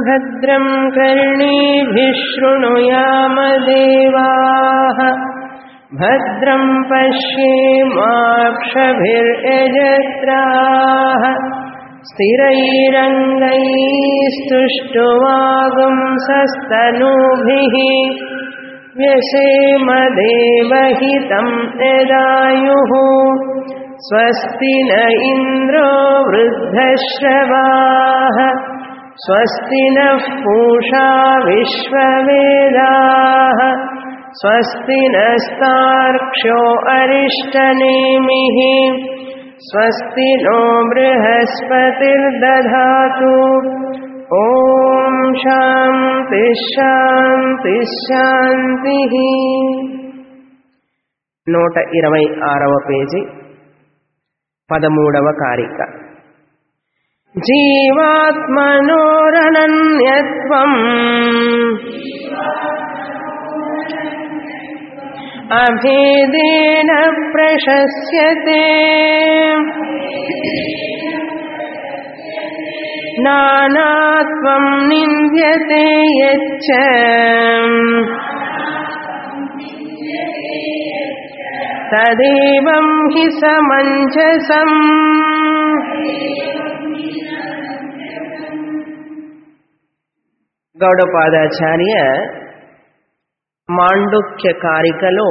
भद्रं कर्णीभिः शृणुयामदेवाः भद्रं पश्येमाक्षभिर्यजत्राः स्थिरैरङ्गैस्तुष्टुवागुंसस्तनूभिः व्यसेमदेवहितं यदायुः स्वस्ति न इन्द्रो वृद्धश्रवाः स्वस्ति नः पूषा विश्ववेदाः स्वस्ति नस्तार्क्ष्यो अरिष्टनेमिः स्वस्ति नो बृहस्पतिर्दधातु ॐ शान्तिः शान्तिः శాంతిః నూట ఇరవై ఆరవ పేజీ పదమూడవ కారిక జీవాత్మనోరనన్యత్వం అభేదేన ప్రశస్యతే నానాత్వం నింద్యతే యచ్చ తదేవం హి సమంజసం గౌడపాదాచార్య మాండుక్య కారికలో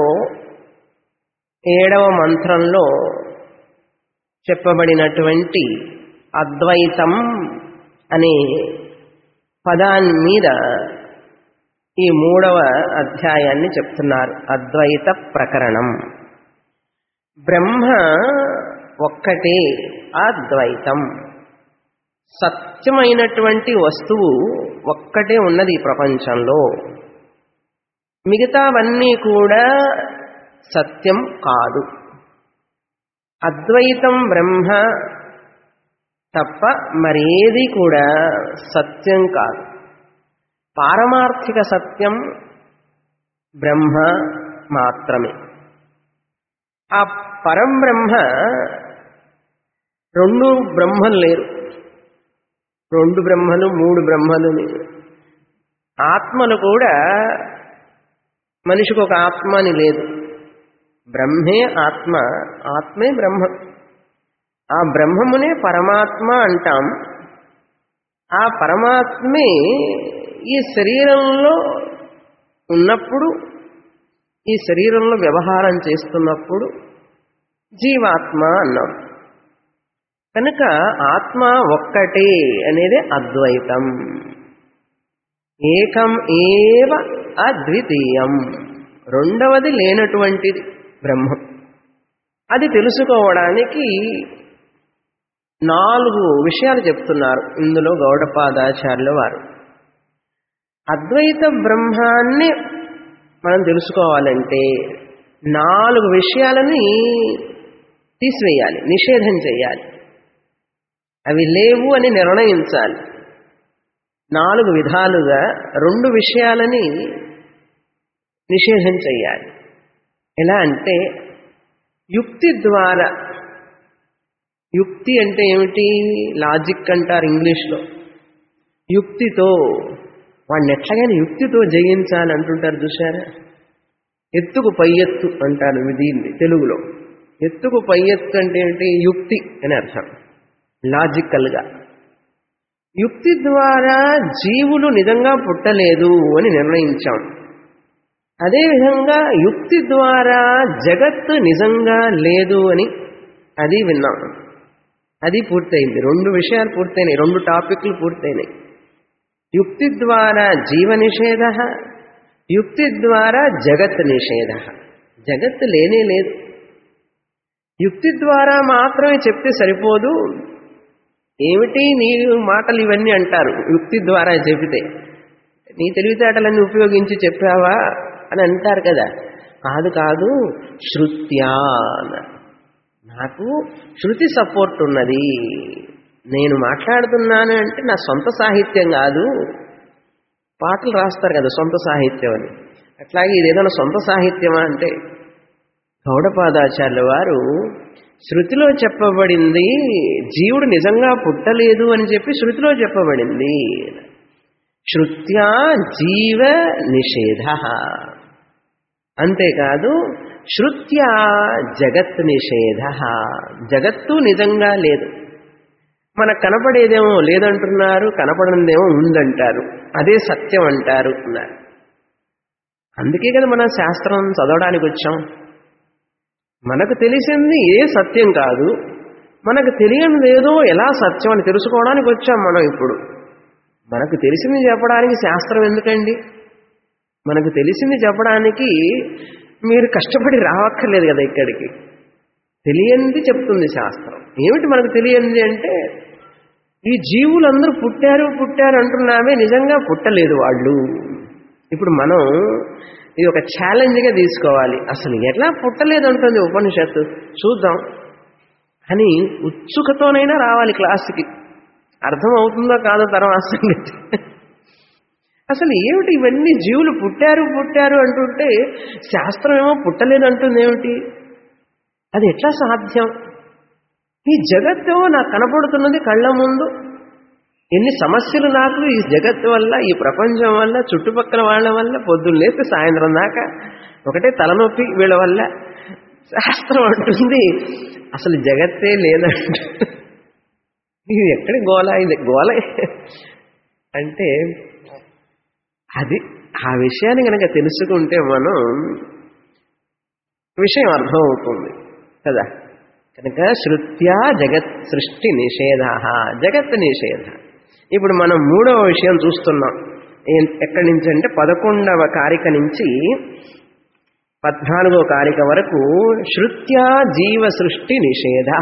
ఏడవ మంత్రంలో చెప్పబడినటువంటి అద్వైతం అనే పదాన్ని మీద ఈ మూడవ అధ్యాయాన్ని చెప్తున్నారు అద్వైత ప్రకరణం బ్రహ్మ ఒక్కటే అద్వైతం సత్యమైనటువంటి వస్తువు ఒక్కటే ఉన్నది ఈ ప్రపంచంలో మిగతావన్నీ కూడా సత్యం కాదు అద్వైతం బ్రహ్మ తప్ప మరేది కూడా సత్యం కాదు పారమార్థిక సత్యం బ్రహ్మ మాత్రమే ఆ పరంబ్రహ్మ రెండు బ్రహ్మలు లేరు రెండు బ్రహ్మలు మూడు బ్రహ్మలు ఆత్మలు కూడా మనిషికి ఒక ఆత్మ అని లేదు బ్రహ్మే ఆత్మ ఆత్మే బ్రహ్మ ఆ బ్రహ్మమునే పరమాత్మ అంటాం ఆ పరమాత్మే ఈ శరీరంలో ఉన్నప్పుడు ఈ శరీరంలో వ్యవహారం చేస్తున్నప్పుడు జీవాత్మ అన్నాం కనుక ఆత్మ ఒక్కటే అనేది అద్వైతం ఏకం ఏవ అద్వితీయం రెండవది లేనటువంటిది బ్రహ్మం అది తెలుసుకోవడానికి నాలుగు విషయాలు చెప్తున్నారు ఇందులో గౌడపాదాచార్యుల వారు అద్వైత బ్రహ్మాన్ని మనం తెలుసుకోవాలంటే నాలుగు విషయాలని తీసివేయాలి నిషేధం చేయాలి అవి లేవు అని నిర్ణయించాలి నాలుగు విధాలుగా రెండు విషయాలని నిషేధం చేయాలి ఎలా అంటే యుక్తి ద్వారా యుక్తి అంటే ఏమిటి లాజిక్ అంటారు ఇంగ్లీష్లో యుక్తితో వాడిని ఎట్లాగైనా యుక్తితో జయించాలి అంటుంటారు చూసారా ఎత్తుకు పై ఎత్తు అంటారు దీన్ని తెలుగులో ఎత్తుకు పై ఎత్తు అంటే ఏంటి యుక్తి అని అర్థం లాజికల్గా యుక్తి ద్వారా జీవులు నిజంగా పుట్టలేదు అని నిర్ణయించాం అదేవిధంగా యుక్తి ద్వారా జగత్తు నిజంగా లేదు అని అది విన్నాం అది పూర్తయింది రెండు విషయాలు పూర్తయినాయి రెండు టాపిక్లు పూర్తయినాయి యుక్తి ద్వారా జీవ నిషేధ యుక్తి ద్వారా జగత్ నిషేధ జగత్తు లేనే లేదు యుక్తి ద్వారా మాత్రమే చెప్తే సరిపోదు ఏమిటి నీ మాటలు ఇవన్నీ అంటారు యుక్తి ద్వారా చెబితే నీ తెలివితేటలన్నీ ఉపయోగించి చెప్పావా అని అంటారు కదా కాదు కాదు శృత్యా నాకు శృతి సపోర్ట్ ఉన్నది నేను మాట్లాడుతున్నాను అంటే నా సొంత సాహిత్యం కాదు పాటలు రాస్తారు కదా సొంత సాహిత్యం అని అట్లాగే ఇదేదైనా సొంత సాహిత్యమా అంటే గౌడపాదాచార్యుల వారు శృతిలో చెప్పబడింది జీవుడు నిజంగా పుట్టలేదు అని చెప్పి శృతిలో చెప్పబడింది శృత్యా జీవ నిషేధ అంతేకాదు శృత్యా జగత్ నిషేధ జగత్తు నిజంగా లేదు మనకు కనపడేదేమో లేదంటున్నారు కనపడనిదేమో ఉందంటారు అదే సత్యం అంటారు అన్నారు అందుకే కదా మనం శాస్త్రం చదవడానికి వచ్చాం మనకు తెలిసింది ఏ సత్యం కాదు మనకు తెలియనిది ఏదో ఎలా సత్యం అని తెలుసుకోవడానికి వచ్చాం మనం ఇప్పుడు మనకు తెలిసింది చెప్పడానికి శాస్త్రం ఎందుకండి మనకు తెలిసింది చెప్పడానికి మీరు కష్టపడి రావక్కర్లేదు కదా ఇక్కడికి తెలియంది చెప్తుంది శాస్త్రం ఏమిటి మనకు తెలియంది అంటే ఈ జీవులందరూ పుట్టారు పుట్టారు అంటున్నామే నిజంగా పుట్టలేదు వాళ్ళు ఇప్పుడు మనం ఇది ఒక ఛాలెంజ్గా తీసుకోవాలి అసలు ఎట్లా పుట్టలేదు అంటుంది ఉపనిషత్తు చూద్దాం అని ఉత్సుకతోనైనా రావాలి క్లాసుకి అర్థం అవుతుందో కాదో తర్వాత సంగతి అసలు ఏమిటి ఇవన్నీ జీవులు పుట్టారు పుట్టారు అంటుంటే శాస్త్రం ఏమో పుట్టలేదు అంటుంది ఏమిటి అది ఎట్లా సాధ్యం ఈ జగత్తు నాకు కనపడుతున్నది కళ్ళ ముందు ఎన్ని సమస్యలు నాకు ఈ జగత్తు వల్ల ఈ ప్రపంచం వల్ల చుట్టుపక్కల వాళ్ళ వల్ల పొద్దున్న లేస్తే సాయంత్రం దాకా ఒకటే తలనొప్పి వీళ్ళ వల్ల శాస్త్రం అంటుంది అసలు జగత్తే లేదంట ఇది ఎక్కడి గోల ఇది గోల అంటే అది ఆ విషయాన్ని కనుక తెలుసుకుంటే మనం విషయం అర్థమవుతుంది కదా కనుక శృత్యా జగత్ సృష్టి నిషేధ జగత్ నిషేధ ఇప్పుడు మనం మూడవ విషయం చూస్తున్నాం ఏం- ఎక్కడి నుంచి అంటే పదకొండవ కారిక నుంచి పద్నాలుగో కారిక వరకు శృత్యా జీవ సృష్టి నిషేధ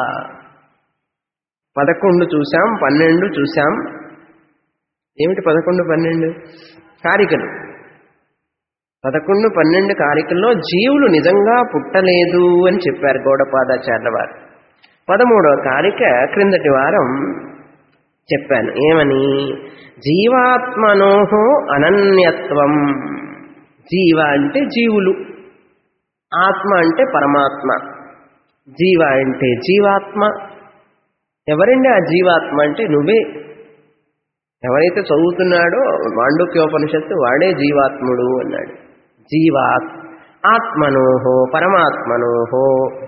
పదకొండు చూసాం పన్నెండు చూసాం ఏమిటి పదకొండు పన్నెండు కారికలు పదకొండు పన్నెండు కారికల్లో జీవులు నిజంగా పుట్టలేదు అని చెప్పారు గౌడపాదాచార్య వారు పదమూడవ కారిక క్రిందటి వారం చెప్పాను ఏమని జీవాత్మనోహో అనన్యత్వం జీవ అంటే జీవులు ఆత్మ అంటే పరమాత్మ జీవ అంటే జీవాత్మ ఎవరండి ఆ జీవాత్మ అంటే నువ్వే ఎవరైతే చదువుతున్నాడో మాండుక్యోపనిషత్తు వాడే జీవాత్ముడు అన్నాడు జీవాత్ ఆత్మనోహో పరమాత్మనోహో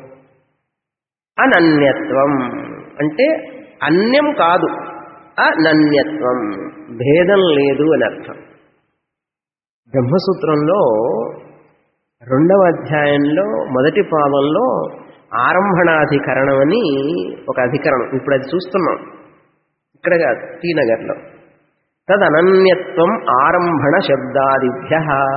అనన్యత్వం అంటే అన్యం కాదు అనన్యత్వం భేదం లేదు అని అర్థం బ్రహ్మసూత్రంలో రెండవ అధ్యాయంలో మొదటి పాదంలో ఆరంభణాధికరణం అని ఒక అధికరణం ఇప్పుడు అది చూస్తున్నాం ఇక్కడ కాదు టీనగర్లో తదనన్యత్వం ఆరంభణ శబ్దాదిభ్య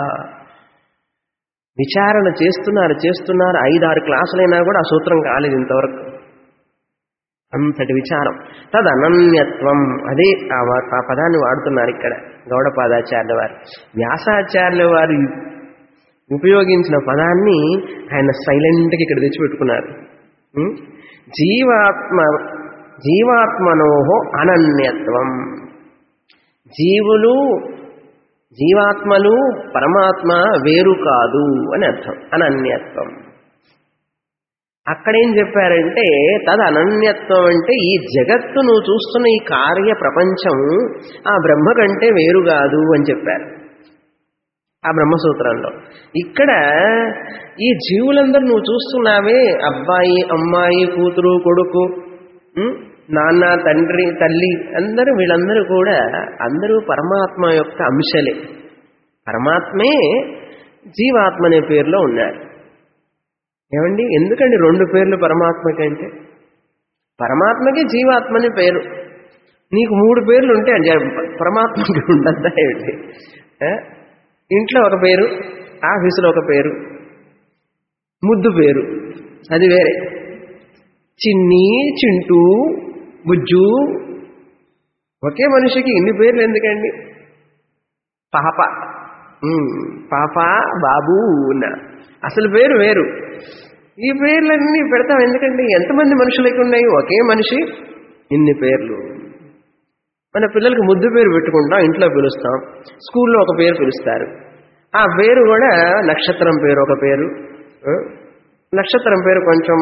విచారణ చేస్తున్నారు చేస్తున్నారు ఐదారు క్లాసులైనా కూడా ఆ సూత్రం కాలేదు ఇంతవరకు అంతటి విచారం తదనన్యత్వం అదే ఆ వా- ఆ పదాన్ని వాడుతున్నారు ఇక్కడ గౌడపాదాచార్యుల వారు వ్యాసాచార్యుల వారు ఉపయోగించిన పదాన్ని ఆయన సైలెంట్గా ఇక్కడ తెచ్చిపెట్టుకున్నారు ఉం? జీవాత్మ జీవాత్మనోహో అనన్యత్వం జీవులు జీవాత్మలు పరమాత్మ వేరు కాదు అని అర్థం అనన్యత్వం అక్కడేం చెప్పారంటే తద అనన్యత్వం అంటే ఈ జగత్తు నువ్వు చూస్తున్న ఈ కార్య ప్రపంచం ఆ బ్రహ్మ కంటే వేరు కాదు అని చెప్పారు ఆ బ్రహ్మసూత్రంలో ఇక్కడ ఈ జీవులందరూ నువ్వు చూస్తున్నావే అబ్బాయి అమ్మాయి కూతురు కొడుకు ఉం? నాన్న తండ్రి తల్లి అందరూ వీళ్ళందరూ కూడా అందరూ పరమాత్మ యొక్క అంశలే పరమాత్మే జీవాత్మ అనే పేరులో ఉన్నారు ఏమండి ఎందుకండి రెండు పేర్లు పరమాత్మకంటే పరమాత్మకి జీవాత్మ అనే పేరు నీకు మూడు పేర్లు ఉంటే అంటే పరమాత్మకి ఉండద్దా ఏంటి ఆ? ఇంట్లో ఒక పేరు ఆఫీసులో ఒక పేరు ముద్దు పేరు అది వేరే చిన్ని చింటూ బుజ్జు ఒకే మనిషికి ఇన్ని పేర్లు ఎందుకండి పాప ఉమ్, పాప బాబు ఉన్న అసలు పేరు వేరు ఈ పేర్లన్నీ పెడతాం ఎందుకండి ఎంతమంది మనుషులకి ఉన్నాయి ఒకే మనిషి ఇన్ని పేర్లు మన పిల్లలకి ముద్దు పేరు పెట్టుకుంటాం ఇంట్లో పిలుస్తాం స్కూల్లో ఒక పేరు పిలుస్తారు ఆ పేరు కూడా నక్షత్రం పేరు ఒక పేరు ఆ? నక్షత్రం పేరు కొంచెం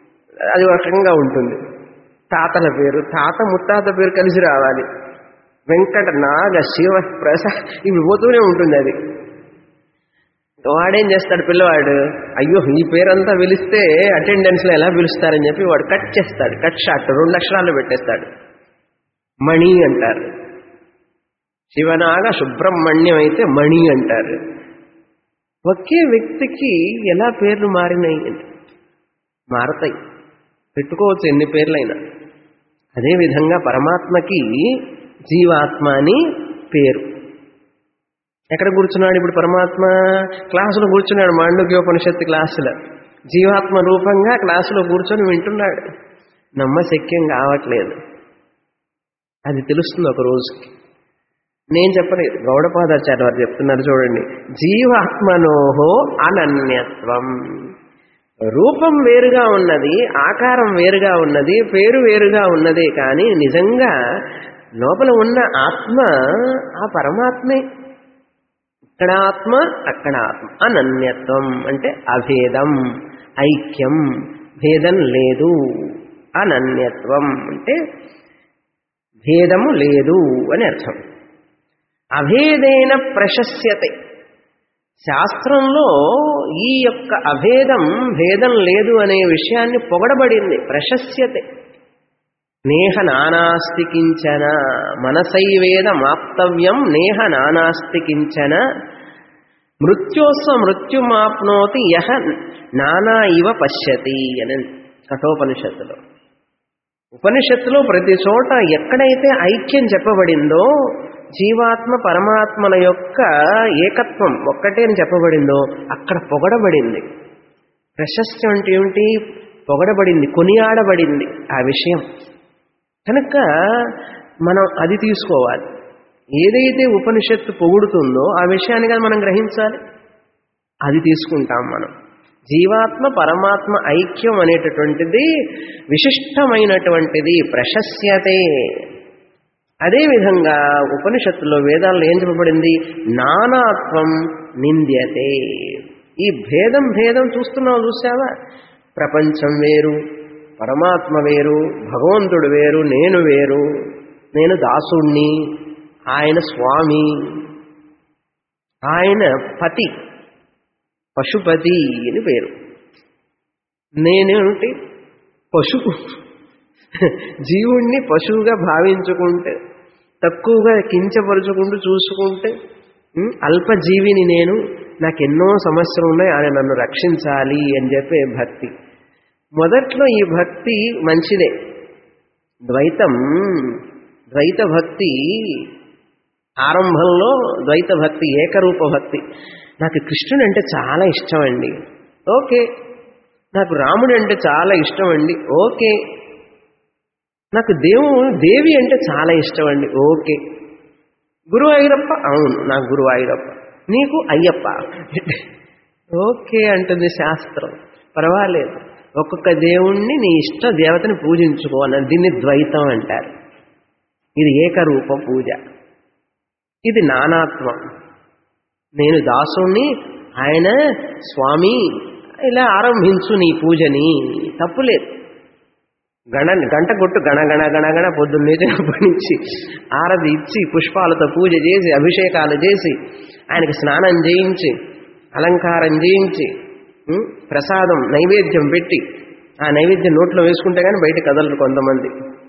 అది ఒక రకంగా ఉంటుంది తాతల పేరు తాత ముత్తాత పేరు కలిసి రావాలి వెంకట నాగ శివ ప్రసాద్ ఇప్పుడు పోతూనే ఉంటుంది అది వాడేం చేస్తాడు పిల్లవాడు అయ్యో ఈ పేరంతా పిలిస్తే అటెండెన్స్లో ఎలా పిలుస్తారని చెప్పి వాడు కట్ చేస్తాడు కట్ షాట్ రెండు అక్షరాలు పెట్టేస్తాడు మణి అంటారు శివనాగ సుబ్రహ్మణ్యం అయితే మణి అంటారు ఒకే వ్యక్తికి ఎలా పేర్లు మారినాయి అంటే మారతాయి పెట్టుకోవచ్చు ఎన్ని పేర్లైనా అదేవిధంగా పరమాత్మకి జీవాత్మ అని పేరు ఎక్కడ కూర్చున్నాడు ఇప్పుడు పరమాత్మ క్లాసులో కూర్చున్నాడు మాండవ్యోపనిషత్తు క్లాసులో జీవాత్మ రూపంగా క్లాసులో కూర్చొని వింటున్నాడు నమ్మశక్యం కావట్లేదు అది తెలుస్తుంది ఒక రోజుకి నేను చెప్పలేదు గౌడపాదాచార్య వారు చెప్తున్నారు చూడండి జీవాత్మనోహో అనన్యత్వం రూపం వేరుగా ఉన్నది ఆకారం వేరుగా ఉన్నది పేరు వేరుగా ఉన్నదే కానీ నిజంగా లోపల ఉన్న ఆత్మ ఆ పరమాత్మే ఇక్కడ ఆత్మ అక్కడ ఆత్మ అనన్యత్వం అంటే అభేదం ఐక్యం భేదం లేదు అనన్యత్వం అంటే భేదము లేదు అని అర్థం అభేదేన ప్రశస్యతే శాస్త్రంలో ఈ యొక్క అభేదం భేదం లేదు అనే విషయాన్ని పొగడబడింది ప్రశస్యతే నేహ నానాస్తి కించన మనసైవేద మాప్తవ్యం నేహ నానాస్తి కించన మృత్యోస్వ మృత్యుమాప్నోతి యహ నానా ఇవ పశ్యతి అని కఠోపనిషత్తులో ఉపనిషత్తులో ప్రతి చోట ఎక్కడైతే ఐక్యం చెప్పబడిందో జీవాత్మ పరమాత్మల యొక్క ఏకత్వం ఒక్కటే అని చెప్పబడిందో అక్కడ పొగడబడింది ప్రశస్తి అంటే ఏమిటి పొగడబడింది కొనియాడబడింది ఆ విషయం కనుక మనం అది తీసుకోవాలి ఏదైతే ఉపనిషత్తు పొగుడుతుందో ఆ విషయాన్ని కదా మనం గ్రహించాలి అది తీసుకుంటాం మనం జీవాత్మ పరమాత్మ ఐక్యం అనేటటువంటిది విశిష్టమైనటువంటిది ప్రశస్యతే అదేవిధంగా ఉపనిషత్తులో వేదాల్లో ఏం చెప్పబడింది నానాత్వం నింద్యతే ఈ భేదం భేదం చూస్తున్నావు చూసావా ప్రపంచం వేరు పరమాత్మ వేరు భగవంతుడు వేరు నేను వేరు నేను దాసుణ్ణి ఆయన స్వామి ఆయన పతి పశుపతి అని పేరు నేనేమిటి పశువు జీవుణ్ణి పశువుగా భావించుకుంటే తక్కువగా కించపరుచుకుంటూ చూసుకుంటే ఉమ్, అల్పజీవిని నేను నాకెన్నో సమస్యలు ఉన్నాయి ఆయన నన్ను రక్షించాలి అని చెప్పే భక్తి మొదట్లో ఈ భక్తి మంచిదే ద్వైతం ద్వైత భక్తి ఆరంభంలో ద్వైత భక్తి ఏకరూప భక్తి నాకు కృష్ణుడు అంటే చాలా ఇష్టం అండి ఓకే నాకు రాముడు అంటే చాలా ఇష్టం అండి ఓకే నాకు దేవుడు దేవి అంటే చాలా ఇష్టం అండి ఓకే గురువు అయ్యప్ప అవును నాకు గురువు అయ్యప్ప నీకు అయ్యప్ప ఓకే అంటుంది శాస్త్రం పర్వాలేదు ఒక్కొక్క దేవుణ్ణి నీ ఇష్ట దేవతని పూజించుకో అన్నది దీన్ని ద్వైతం అంటారు ఇది ఏకరూప పూజ ఇది నానాత్వం నేను దాసుణ్ణి ఆయన స్వామి ఇలా ఆరంభించు నీ పూజని తప్పులేదు గణ గంట కొట్టు గణ గణ గణ గణ పొద్దున్న లేచినప్పటి నుంచి ఆరతి ఇచ్చి పుష్పాలతో పూజ చేసి అభిషేకాలు చేసి ఆయనకి స్నానం చేయించి అలంకారం చేయించి ఉం, ప్రసాదం నైవేద్యం పెట్టి ఆ నైవేద్యం నోట్లో వేసుకుంటే కానీ బయట కదలరు కొంతమంది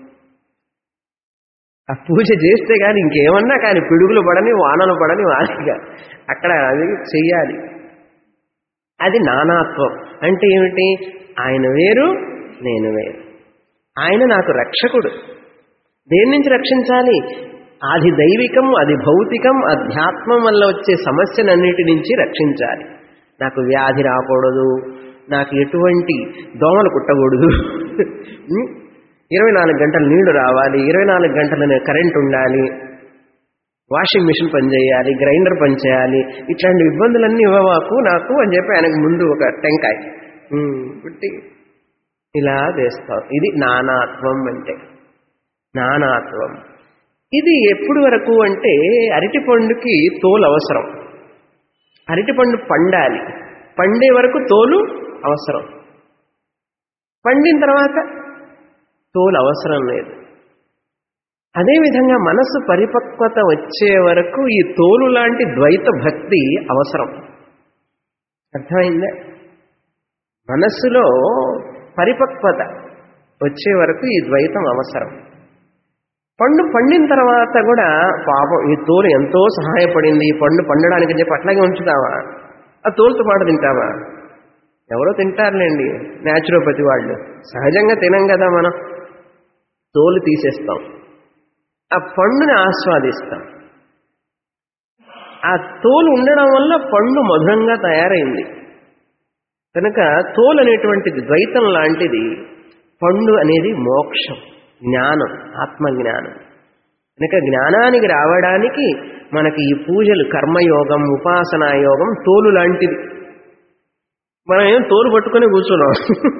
ఆ పూజ చేస్తే కానీ ఇంకేమన్నా కానీ పిడుగులు పడని వానలు పడని వారిగా అక్కడ అది చెయ్యాలి అది నానాత్వం అంటే ఏమిటి ఆయన వేరు నేను వేరు ఆయన నాకు రక్షకుడు దేని నుంచి రక్షించాలి అది దైవికం అది భౌతికం అధ్యాత్మం వల్ల వచ్చే సమస్యలన్నిటి నుంచి రక్షించాలి నాకు వ్యాధి రాకూడదు నాకు ఎటువంటి దోమలు కుట్టకూడదు ఉం? ఇరవై నాలుగు గంటలు నీళ్లు రావాలి ఇరవై నాలుగు గంటలు కరెంట్ ఉండాలి వాషింగ్ మిషన్ పనిచేయాలి గ్రైండర్ పనిచేయాలి ఇట్లాంటి ఇబ్బందులన్నీ ఇవ్వవాకు నాకు అని చెప్పి ఆయనకు ముందు ఒక టెంకాయ ఉం, పుట్టి ఇలా చేస్తాం ఇది నానాత్వం అంటే నానాత్వం ఇది ఎప్పుడు వరకు అంటే అరటిపండుకి తోలు అవసరం అరటిపండు పండాలి పండే వరకు తోలు అవసరం పండిన తర్వాత తోలు అవసరం లేదు అదేవిధంగా మనస్సు పరిపక్వత వచ్చే వరకు ఈ తోలు లాంటి ద్వైత భక్తి అవసరం అర్థమైందా మనస్సులో పరిపక్వత వచ్చే వరకు ఈ ద్వైతం అవసరం పండు పండిన తర్వాత కూడా పాపం ఈ తోలు ఎంతో సహాయపడింది ఈ పండు పండడానికి చెప్పి అట్లాగే ఉంచుతావా ఆ తోలుతో పాటు తింటావా ఎవరో తింటారులేండి న్యాచురోపతి వాళ్ళు సహజంగా తినం కదా మనం తోలు తీసేస్తాం ఆ పండుని ఆస్వాదిస్తాం ఆ తోలు ఉండడం వల్ల పండు మధురంగా తయారైంది కనుక తోలు అనేటువంటిది ద్వైతం లాంటిది పండు అనేది మోక్షం జ్ఞానం ఆత్మజ్ఞానం కనుక జ్ఞానానికి రావడానికి మనకి ఈ పూజలు కర్మయోగం ఉపాసనా యోగం తోలు లాంటిది మనం ఏం తోలు పట్టుకొని కూర్చున్నాం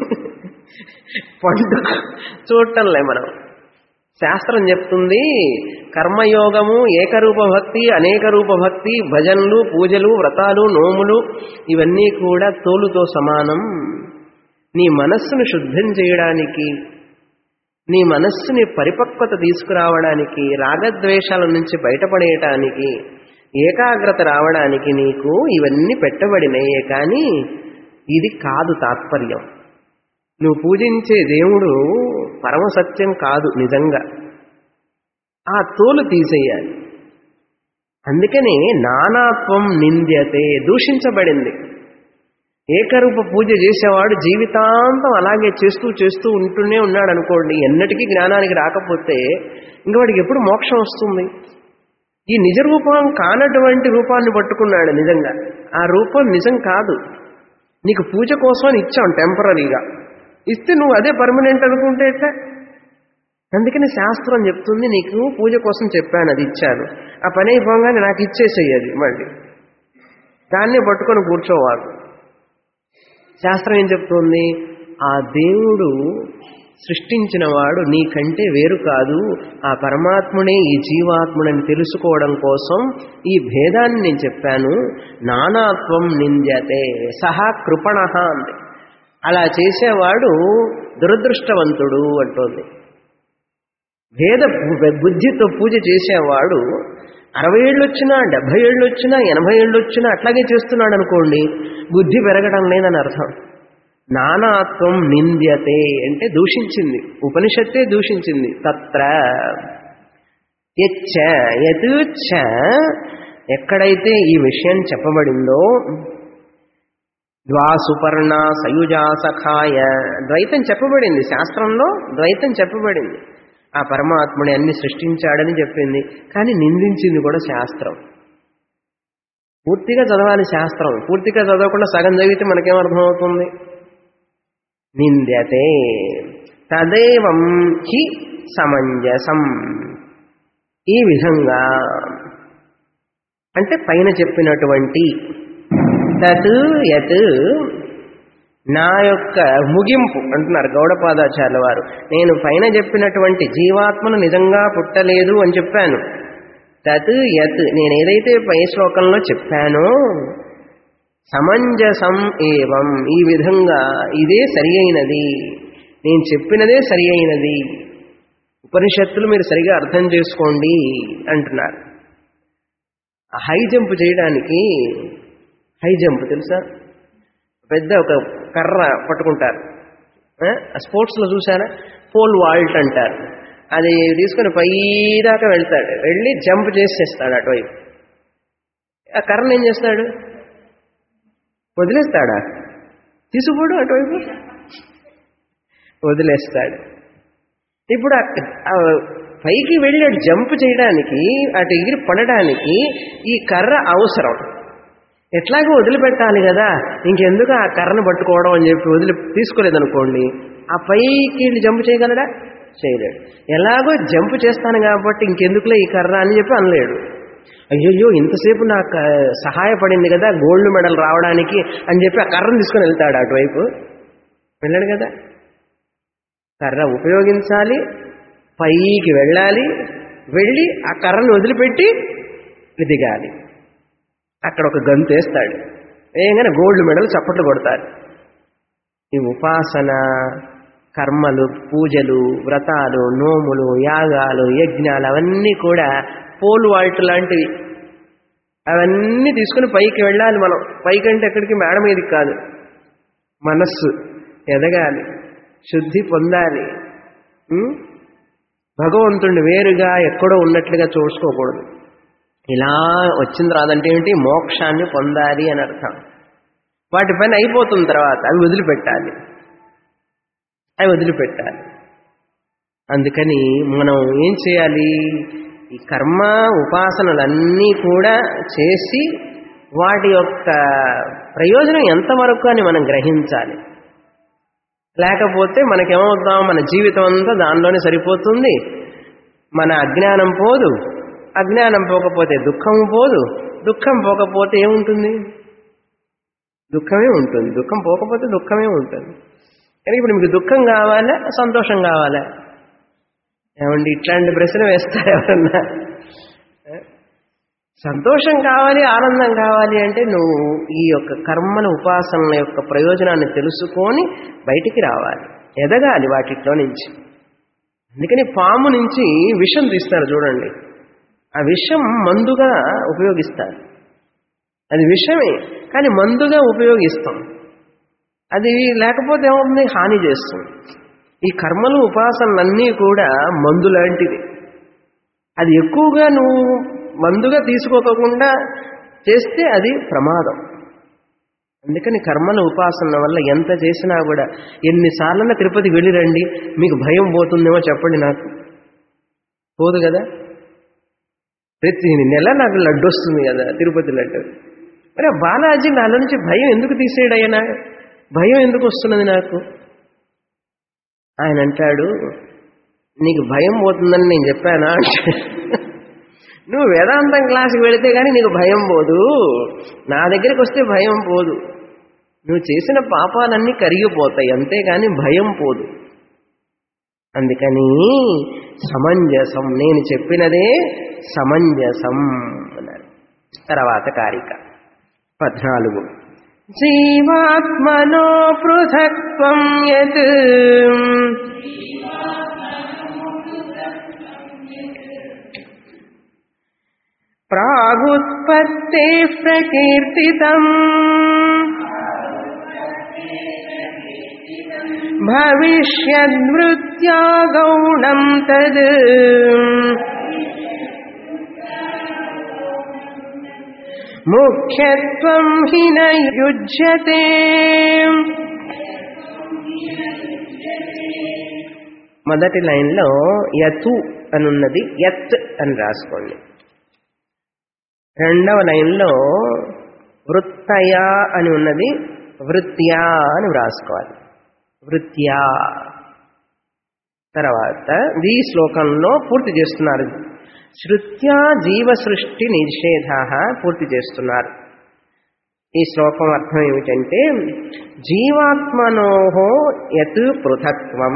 పండు చూడటంలే మనం శాస్త్రం చెప్తుంది కర్మయోగము ఏకరూప భక్తి అనేక రూప భక్తి భజనలు పూజలు వ్రతాలు నోములు ఇవన్నీ కూడా తోలుతో సమానం నీ మనస్సును శుద్ధం చేయడానికి నీ మనస్సుని పరిపక్వత తీసుకురావడానికి రాగద్వేషాల నుంచి బయటపడేయటానికి ఏకాగ్రత రావడానికి నీకు ఇవన్నీ పెట్టబడినాయే కానీ ఇది కాదు తాత్పర్యం నువ్వు పూజించే దేవుడు పరమసత్యం కాదు నిజంగా ఆ తోలు తీసేయాలి అందుకని నానాత్వం నింద్యతే దూషించబడింది ఏకరూప పూజ చేసేవాడు జీవితాంతం అలాగే చేస్తూ చేస్తూ ఉంటూనే ఉన్నాడు అనుకోండి ఎన్నటికీ జ్ఞానానికి రాకపోతే ఇంక వాడికి ఎప్పుడు మోక్షం వస్తుంది ఈ నిజ రూపం కానటువంటి రూపాన్ని పట్టుకున్నాడు నిజంగా ఆ రూపం నిజం కాదు నీకు పూజ కోసం ఇచ్చాం టెంపరీగా ఇస్తే నువ్వు అదే పర్మనెంట్ అనుకుంటే ఎట్లా అందుకని శాస్త్రం చెప్తుంది నీకు పూజ కోసం చెప్పాను అది ఇచ్చాను ఆ పని అయిపోగానే నాకు ఇచ్చేసేయది మళ్ళీ దాన్నే పట్టుకొని కూర్చోవాలి శాస్త్రం ఏం చెప్తుంది ఆ దేవుడు సృష్టించిన వాడు నీకంటే వేరు కాదు ఆ పరమాత్మునే ఈ జీవాత్ముడని తెలుసుకోవడం కోసం ఈ భేదాన్ని నేను చెప్పాను నానాత్వం నింద్యతే సహా కృపణ అంది అలా చేసేవాడు దురదృష్టవంతుడు అంటోంది భేద బుద్ధితో పూజ చేసేవాడు అరవై ఏళ్ళు వచ్చినా డెబ్బై ఏళ్ళు వచ్చినా ఎనభై ఏళ్ళు వచ్చినా అట్లాగే చేస్తున్నాడు అనుకోండి బుద్ధి పెరగడం లేదని అర్థం నానాత్వం నింద్యతే అంటే దూషించింది ఉపనిషత్తే దూషించింది తత్ర యచ్చ యతుచ్చ ఎక్కడైతే ఈ విషయం చెప్పబడిందో ద్వాసుపర్ణ సయుజా సఖాయ ద్వైతం చెప్పబడింది శాస్త్రంలో ద్వైతం చెప్పబడింది ఆ పరమాత్ముని అన్ని సృష్టించాడని చెప్పింది కానీ నిందించింది కూడా శాస్త్రం పూర్తిగా చదవాలి శాస్త్రం పూర్తిగా చదవకుండా సగం చదివితే మనకేమర్థమవుతుంది నింద్యతే తదేవం హి సమంజసం ఈ విధంగా అంటే పైన చెప్పినటువంటి తత్ యత్ నా యొక్క ముగింపు అంటున్నారు గౌడపాదాచార్యుల వారు నేను పైన చెప్పినటువంటి జీవాత్మను నిజంగా పుట్టలేదు అని చెప్పాను తత్ యత్ నేను ఏదైతే పై శ్లోకంలో చెప్పానో సమంజసం ఏవం ఈ విధంగా ఇదే సరి అయినది నేను చెప్పినదే సరి అయినది ఉపనిషత్తులు మీరు సరిగా అర్థం చేసుకోండి అంటున్నారు హై జంప్ చేయడానికి హై జంప్ తెలుసా పెద్ద ఒక కర్ర పట్టుకుంటారు స్పోర్ట్స్లో చూసారా పోల్ వాల్ట్ అంటారు అది తీసుకుని పైదాకా వెళ్తాడు వెళ్ళి జంప్ చేసేస్తాడు అటువైపు ఆ కర్రను ఏం చేస్తాడు వదిలేస్తాడా తీసుకుపోడు అటువైపు వదిలేస్తాడు ఇప్పుడు పైకి వెళ్ళాడు జంప్ చేయడానికి అటు ఎగిరి పడడానికి ఈ కర్ర అవసరం ఎట్లాగో వదిలిపెట్టాలి కదా ఇంకెందుకు ఆ కర్రను పట్టుకోవడం అని చెప్పి వదిలి తీసుకోలేదనుకోండి ఆ పైకి వెళ్ళి జంప్ చేయగలడా చేయలేడు ఎలాగో జంప్ చేస్తాను కాబట్టి ఇంకెందుకులే ఈ కర్ర అని చెప్పి అనలేడు అయ్యయ్యో ఇంతసేపు నాకు సహాయపడింది కదా గోల్డ్ మెడల్ రావడానికి అని చెప్పి ఆ కర్రను తీసుకొని వెళ్తాడు అటువైపు వెళ్ళాడు కదా కర్ర ఉపయోగించాలి పైకి వెళ్ళాలి వెళ్ళి ఆ కర్రను వదిలిపెట్టి దిగాలి అక్కడ ఒక గంతు వేస్తాడు వేయగానే గోల్డ్ మెడల్ చప్పట్లు కొడతారు ఈ ఉపాసన కర్మలు పూజలు వ్రతాలు నోములు యాగాలు యజ్ఞాలు అవన్నీ కూడా పోలు వాల్ట్ లాంటివి అవన్నీ తీసుకుని పైకి వెళ్ళాలి మనం పైకి అంటే ఎక్కడికి మేడ మీదకి కాదు మనస్సు ఎదగాలి శుద్ధి పొందాలి ఉం? భగవంతుడిని వేరుగా ఎక్కడో ఉన్నట్లుగా చూసుకోకూడదు ఇలా వచ్చింది రాదంటే ఏంటి మోక్షాన్ని పొందాలి అని అర్థం వాటి పని అయిపోతున్న తర్వాత అవి వదిలిపెట్టాలి అవి వదిలిపెట్టాలి అందుకని మనం ఏం చేయాలి ఈ కర్మ ఉపాసనలన్నీ కూడా చేసి వాటి యొక్క ప్రయోజనం ఎంతవరకు అని మనం గ్రహించాలి లేకపోతే మనకేమవుతాం మన జీవితం అంతా దానిలోనే సరిపోతుంది మన అజ్ఞానం పోదు అజ్ఞానం పోకపోతే దుఃఖం పోదు దుఃఖం పోకపోతే ఏముంటుంది దుఃఖమే ఉంటుంది దుఃఖం పోకపోతే దుఃఖమే ఉంటుంది కానీ ఇప్పుడు మీకు దుఃఖం కావాలా సంతోషం కావాలా ఏమండి ఇట్లాంటి ప్రశ్న వేస్తారు ఎవరన్నా సంతోషం కావాలి ఆనందం కావాలి అంటే నువ్వు ఈ యొక్క కర్మల ఉపాసనల యొక్క ప్రయోజనాన్ని తెలుసుకొని బయటికి రావాలి ఎదగాలి వాటిలో నుంచి అందుకని పాము నుంచి విషం తీస్తారు చూడండి ఆ విషం మందుగా ఉపయోగిస్తారు అది విషమే కానీ మందుగా ఉపయోగిస్తాం అది లేకపోతే ఏమవుతుంది హాని చేస్తుంది ఈ కర్మలు ఉపాసనలన్నీ కూడా మందు లాంటివి అది ఎక్కువగా నువ్వు మందుగా తీసుకోకుండా చేస్తే అది ప్రమాదం అందుకని కర్మల ఉపాసన వల్ల ఎంత చేసినా కూడా ఎన్నిసార్లన్నా తిరుపతి వెళ్ళిరండి మీకు భయం పోతుందేమో చెప్పండి నాకు పోదు కదా ప్రతి నెల నాకు లడ్డు వస్తుంది కదా తిరుపతి లడ్డు మరి ఆ బాలాజీ నాలో నుంచి భయం ఎందుకు తీసేయడైనా భయం ఎందుకు వస్తున్నది నాకు ఆయన అంటాడు నీకు భయం పోతుందని నేను చెప్పానా అంటే నువ్వు వేదాంతం క్లాస్కి వెళితే కానీ నీకు భయం పోదు నా దగ్గరికి వస్తే భయం పోదు నువ్వు చేసిన పాపాలన్నీ కరిగిపోతాయి అంతేగాని భయం పోదు అందుకని సమంజసం నేను చెప్పినదే సమంజసం అన్నారు తర్వాత కారిక పద్నాలుగు జీవాత్మనో పృథక్త్వం యత్ ప్రాగుత్పత్తే ప్రకీర్తితం భవిష్యద్వృత్యా గౌణం తద్ ముఖ్యత్వం హి న యుజ్యతే మొదటి లైన్లో యతు అని ఉన్నది యత్ అని రాసుకోండి రెండవ లైన్లో వృత్తయా అని ఉన్నది వృత్యా అని వ్రాసుకోవాలి వృత్యా తర్వాత ఈ శ్లోకంలో పూర్తి చేస్తున్నారు శృత్యా జీవ సృష్టి నిషేధ పూర్తి చేస్తున్నారు ఈ శ్లోకం అర్థం ఏమిటంటే జీవాత్మనోహో యత్ పృథక్త్వం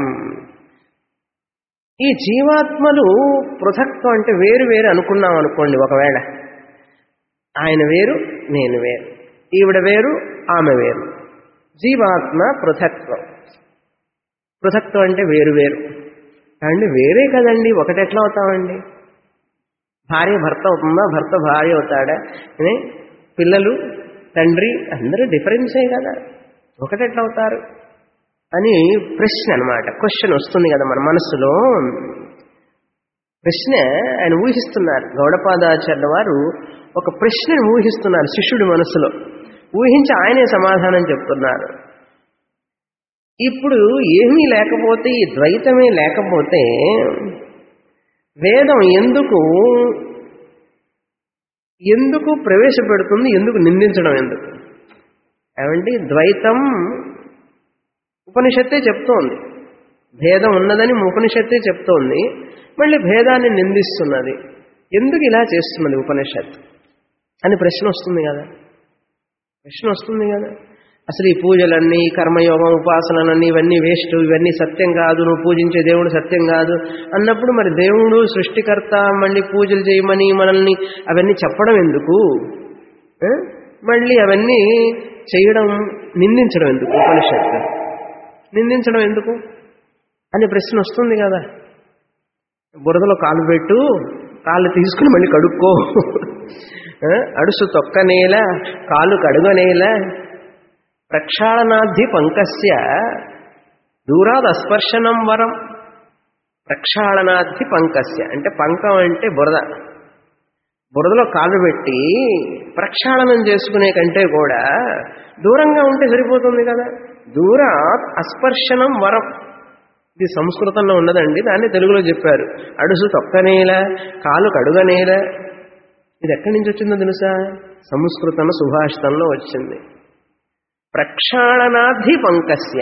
ఈ జీవాత్మలు పృథక్త్వం అంటే వేరు వేరు అనుకున్నాం అనుకోండి ఒకవేళ ఆయన వేరు నేను వేరు ఈవిడ వేరు ఆమె వేరు జీవాత్మ పృథక్త్వం పృథక్త్వం అంటే వేరు వేరు అండి వేరే కదండి ఒకటెట్లా అవుతామండి భార్య భర్త అవుతుందా భర్త భార్య అవుతాడా ఏ? పిల్లలు తండ్రి అందరూ డిఫరెన్సే కదా ఒకటెట్లా అవుతారు అని ప్రశ్న అనమాట క్వశ్చన్ వస్తుంది కదా మన మనసులో ప్రశ్న ఆయన ఊహిస్తున్నారు గౌడపాదాచార్య వారు ఒక ప్రశ్నను ఊహిస్తున్నారు శిష్యుడి మనసులో ఊహించి ఆయనే సమాధానం చెప్తున్నారు ఇప్పుడు ఏమీ లేకపోతే ఈ ద్వైతమే లేకపోతే వేదం ఎందుకు ఎందుకు ప్రవేశపెడుతుంది ఎందుకు నిందించడం ఎందుకు ఏమండి ద్వైతం ఉపనిషత్తే చెప్తోంది భేదం ఉన్నదని ఉపనిషత్తే చెప్తోంది మళ్ళీ భేదాన్ని నిందిస్తున్నది ఎందుకు ఇలా చేస్తున్నది ఉపనిషత్ అని ప్రశ్న వస్తుంది కదా ప్రశ్న వస్తుంది కదా అసలు ఈ పూజలన్నీ ఈ కర్మయోగం ఉపాసనలన్నీ ఇవన్నీ వేస్ట్ ఇవన్నీ సత్యం కాదు నువ్వు పూజించే దేవుడు సత్యం కాదు అన్నప్పుడు మరి దేవుడు సృష్టికర్త మళ్ళీ పూజలు చేయమని మనల్ని అవన్నీ చెప్పడం ఎందుకు ఆ? మళ్ళీ అవన్నీ చేయడం నిందించడం ఎందుకు ఉపనిషత్తు నిందించడం ఎందుకు అనే ప్రశ్న వస్తుంది కదా బురదలో కాలు పెట్టు కాళ్ళు తీసుకుని మళ్ళీ కడుక్కో ఆ, అడుసు తొక్కనేల కాలు కడుగనేల ప్రక్షాళనాద్ధి పంకస్య దూరాద్ అస్పర్శనం వరం ప్రక్షాళనాద్ధి పంకస్య అంటే పంకం అంటే బురద బురదలో కాలు పెట్టి ప్రక్షాళనం చేసుకునే కంటే కూడా దూరంగా ఉంటే సరిపోతుంది కదా దూరాత్ అస్పర్శనం వరం ఇది సంస్కృతంలో ఉన్నదండి దాన్ని తెలుగులో చెప్పారు అడుసు తొక్కనేల కాలు కడుగనేల ఇది ఎక్కడి నుంచి వచ్చిందో తెలుసా సంస్కృతంలో సుభాషితంలో వచ్చింది ప్రక్షాళనాధి పంకస్య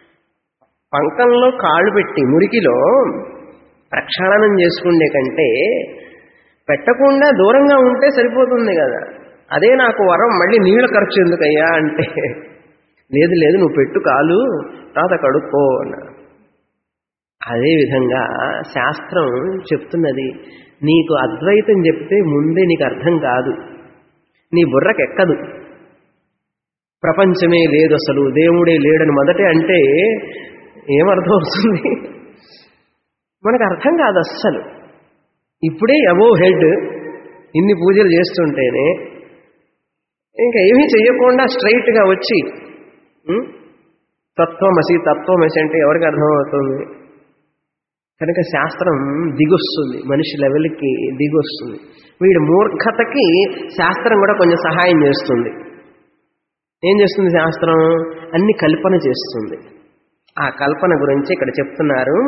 పంకంలో కాళ్ళు పెట్టి మురికిలో ప్రక్షాళనం చేసుకునే కంటే పెట్టకుండా దూరంగా ఉంటే సరిపోతుంది కదా అదే నాకు వరం మళ్ళీ నీళ్ళ ఖర్చు ఎందుకయ్యా అంటే లేదు లేదు నువ్వు పెట్టు కాలు తర్వాత కడుక్కో అన్నా అదేవిధంగా శాస్త్రం చెప్తున్నది నీకు అద్వైతం చెప్తే ముందే నీకు అర్థం కాదు నీ బుర్రకెక్కదు ప్రపంచమే లేదు అసలు దేవుడే లేడని మొదటే అంటే ఏమర్థం అవుతుంది మనకు అర్థం కాదు అస్సలు ఇప్పుడే అబో హెడ్ ఇన్ని పూజలు చేస్తుంటేనే ఇంకా ఏమీ చెయ్యకుండా స్ట్రైట్గా వచ్చి ఉం? తత్వమసి తత్వమసి అంటే ఎవరికి అర్థమవుతుంది కనుక శాస్త్రం దిగొస్తుంది మనిషి లెవెల్కి దిగొస్తుంది వీడి మూర్ఖతకి శాస్త్రం కూడా కొంచెం సహాయం చేస్తుంది ఏం చేస్తుంది శాస్త్రం అన్ని కల్పన చేస్తుంది ఆ కల్పన గురించి ఇక్కడ చెప్తున్నారు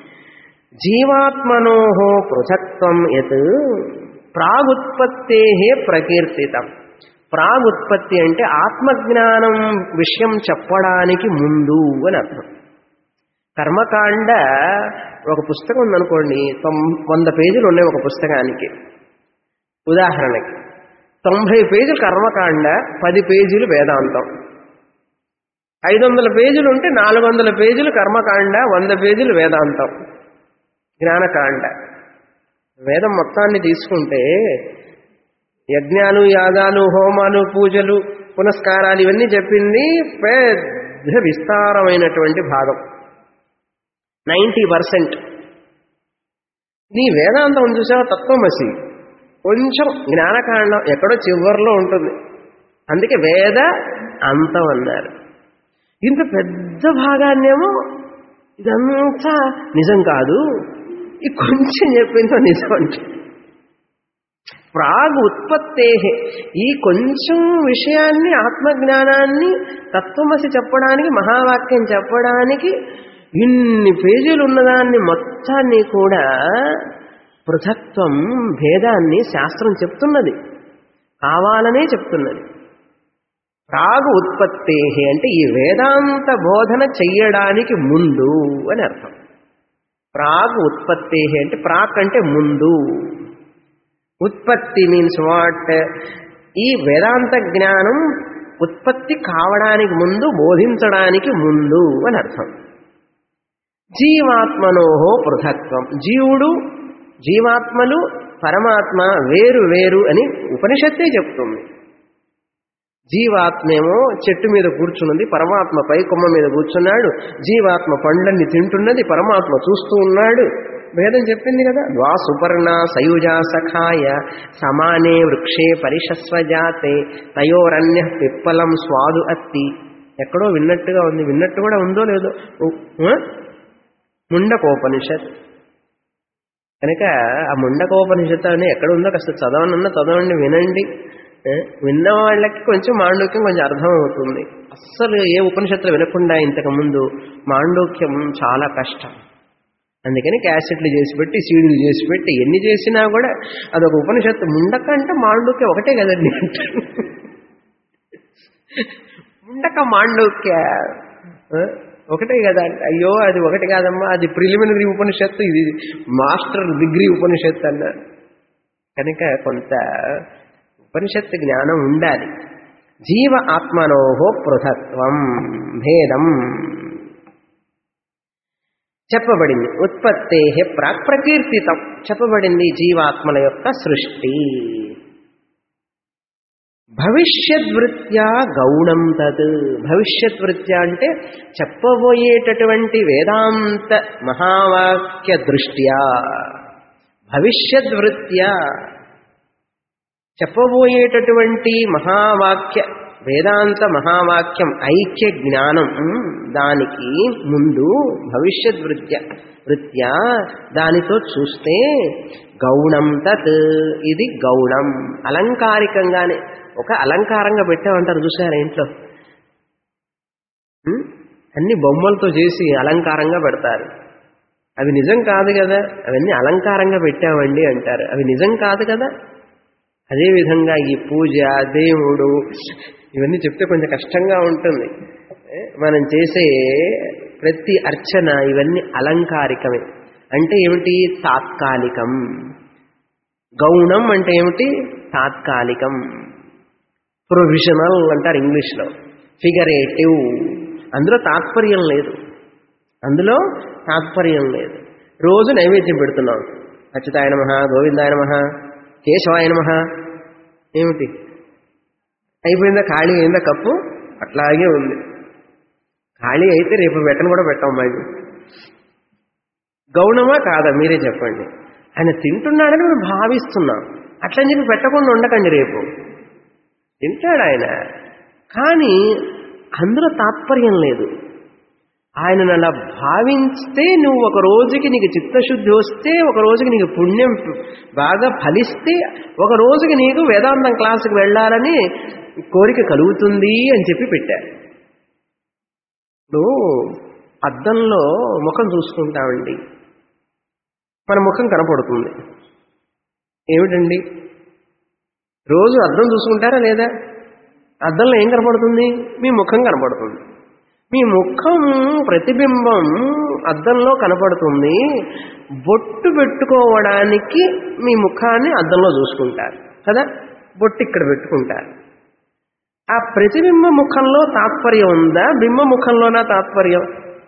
జీవాత్మనోహో పృథక్త్వం యత్ ప్రాగుత్పత్తే ప్రకీర్తితం ప్రాగుత్పత్తి అంటే ఆత్మజ్ఞానం విషయం చెప్పడానికి ముందు అని అర్థం కర్మకాండ ఒక పుస్తకం ఉందనుకోండి తొం- వంద పేజీలు ఉన్నాయి ఒక పుస్తకానికి ఉదాహరణకి తొంభై పేజీలు కర్మకాండ పది పేజీలు వేదాంతం ఐదు వందల పేజీలు ఉంటే నాలుగు వందల పేజీలు కర్మకాండ వంద పేజీలు వేదాంతం జ్ఞానకాండ వేదం మొత్తాన్ని తీసుకుంటే యజ్ఞాలు యాగాలు హోమాలు పూజలు పునస్కారాలు ఇవన్నీ చెప్పింది పెద్ద విస్తారమైనటువంటి భాగం నైంటీ పర్సెంట్ నీ వేదాంతం చూసావా తత్వమసి కొంచెం జ్ఞానకాండం ఎక్కడో చివరిలో ఉంటుంది అందుకే వేద అంతం అన్నారు ఇంత పెద్ద భాగాన్నేమో ఇదంతా నిజం కాదు ఈ కొంచెం చెప్పిందో నిజం అంటే ప్రాగ్ ఉత్పత్తే ఈ కొంచెం విషయాన్ని ఆత్మజ్ఞానాన్ని తత్వమసి చెప్పడానికి మహావాక్యం చెప్పడానికి ఇన్ని పేజీలు ఉన్నదాన్ని మొత్తాన్ని కూడా పృథక్త్వం భేదాన్ని శాస్త్రం చెప్తున్నది కావాలనే చెప్తున్నది ప్రాగు ఉత్పత్తే అంటే ఈ వేదాంత బోధన చెయ్యడానికి ముందు అని అర్థం ప్రాగ్ ఉత్పత్తే అంటే ప్రాక్ అంటే ముందు ఉత్పత్తి మీన్స్ వాట్ ఈ వేదాంత జ్ఞానం ఉత్పత్తి కావడానికి ముందు బోధించడానికి ముందు అని అర్థం జీవాత్మనోహో పృథక్త్వం జీవుడు జీవాత్మలు పరమాత్మ వేరు వేరు అని ఉపనిషత్తే చెప్తుంది జీవాత్మేమో చెట్టు మీద కూర్చున్నది పరమాత్మ పై కొమ్మ మీద కూర్చున్నాడు జీవాత్మ పండ్లన్నీ తింటున్నది పరమాత్మ చూస్తూ ఉన్నాడు భేదం చెప్పింది కదా ద్వా సుపర్ణ సయుజా సఖాయ సమానే వృక్షే పరిషస్వజాతే తయోరన్య పిప్పలం స్వాదు అత్తి ఎక్కడో విన్నట్టుగా ఉంది విన్నట్టు కూడా ఉందో లేదో ఉ- ఆ? ముండకోపనిషత్ కనుక ఆ ముండకోపనిషత్ అని ఎక్కడ ఉందో కాస్త చదవనన్నా చదవండి వినండి ఏ? విన్న వాళ్ళకి కొంచెం మాండూక్యం కొంచెం అర్థం అవుతుంది అస్సలు ఏ ఉపనిషత్తులు వినకుండా ఇంతకు ముందు మాండూక్యం చాలా కష్టం అందుకని క్యాసెట్లు చేసి పెట్టి సీడీలు చేసి పెట్టి ఎన్ని చేసినా కూడా అదొక ఉపనిషత్తు ముండక అంటే మాండూక్య ఒకటే కదండి అంటారు ముండక మాండూక్య ఆ? ఒకటే కదా అంటే, అయ్యో అది ఒకటి కాదమ్మా అది ప్రిలిమినరీ ఉపనిషత్తు ఇది మాస్టర్ డిగ్రీ ఉపనిషత్తు అన్నారు కనుక కొంత ఉపనిషత్తు జ్ఞానం ఉండాలి జీవ ఆత్మనోహో పృథత్వం భేదం చెప్పబడింది ఉత్పత్తే ప్రాక్ ప్రకీర్తితం చెప్పబడింది జీవాత్మల యొక్క సృష్టి భవిష్యద్వృత్యా గౌణం తత్ భవిష్యద్వృత్యా అంటే చెప్పబోయేటటువంటి వేదాంత మహావాక్య దృష్ట్యా భవిష్యద్వృత్యా చెప్పబోయేటటువంటి మహావాక్య వేదాంత మహావాక్యం ఐక్య జ్ఞానం దానికి ముందు భవిష్యత్ వృత్య వృత్యా దానితో చూస్తే గౌణం తత్ ఇది గౌణం అలంకారికంగానే ఒక అలంకారంగా పెట్టామంటారు చూసారా ఇంట్లో ఉం? అన్ని బొమ్మలతో చేసి అలంకారంగా పెడతారు అవి నిజం కాదు కదా అవన్నీ అలంకారంగా పెట్టామండి అంటారు అవి నిజం కాదు కదా అదేవిధంగా ఈ పూజ దేవుడు ఇవన్నీ చెప్తే కొంచెం కష్టంగా ఉంటుంది ఏ, మనం చేసే ప్రతి అర్చన ఇవన్నీ అలంకారికమే అంటే ఏమిటి తాత్కాలికం గౌణం అంటే ఏమిటి తాత్కాలికం ప్రొవిజనల్ అంటారు ఇంగ్లీష్లో ఫిగరేటివ్ అందులో తాత్పర్యం లేదు అందులో తాత్పర్యం లేదు రోజు నైవేద్యం పెడుతున్నాం అచ్యుతాయ నమ గోవిందాయ నమ కేశవాయ నమ ఏమిటి అయిపోయిందా ఖాళీ అయిందా కప్పు అట్లాగే ఉంది ఖాళీ అయితే రేపు పెట్టను కూడా పెట్టాం మళ్ళీ గౌణమా కాదా మీరే చెప్పండి ఆయన తింటున్నాడని మేము భావిస్తున్నాం అట్లని చెప్పి పెట్టకుండా ఉండకండి రేపు తింటాడు ఆయన కానీ అందులో తాత్పర్యం లేదు ఆయనను అలా భావిస్తే నువ్వు ఒక రోజుకి నీకు చిత్తశుద్ధి వస్తే ఒక రోజుకి నీకు పుణ్యం బాగా ఫలిస్తే ఒక రోజుకి నీకు వేదాంతం క్లాసుకి వెళ్ళాలని కోరిక కలుగుతుంది అని చెప్పి పెట్టారు ఇప్పుడు అద్దంలో ముఖం చూసుకుంటామండి మన ముఖం కనపడుతుంది ఏమిటండి రోజు అద్దం చూసుకుంటారా లేదా అద్దంలో ఏం కనపడుతుంది మీ ముఖం కనపడుతుంది మీ ముఖం ప్రతిబింబం అద్దంలో కనపడుతుంది బొట్టు పెట్టుకోవడానికి మీ ముఖాన్ని అద్దంలో చూసుకుంటారు కదా బొట్టు ఇక్కడ పెట్టుకుంటారు ఆ ప్రతిబింబ ముఖంలో తాత్పర్యం ఉందా బింబ ముఖంలోనా తాత్పర్యం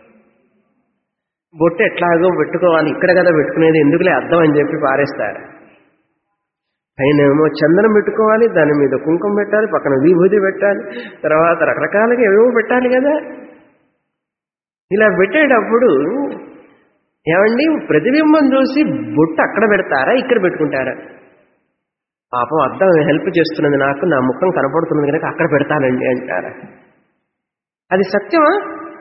బొట్టు ఎట్లాగో పెట్టుకోవాలి ఇక్కడ కదా పెట్టుకునేది ఎందుకులే అద్దం అని చెప్పి పారేస్తారు పైన ఏమో చందనం పెట్టుకోవాలి దాని మీద కుంకుమ పెట్టాలి పక్కన విభూతి పెట్టాలి తర్వాత రకరకాలుగా ఏవేవో పెట్టాలి కదా ఇలా పెట్టేటప్పుడు ఏమండి ప్రతిబింబం చూసి బొట్టు అక్కడ పెడతారా ఇక్కడ పెట్టుకుంటారా పాపం అర్థం హెల్ప్ చేస్తున్నది నాకు నా ముఖం కనపడుతున్నది కనుక అక్కడ పెడతానండి అంటారా అది సత్యమా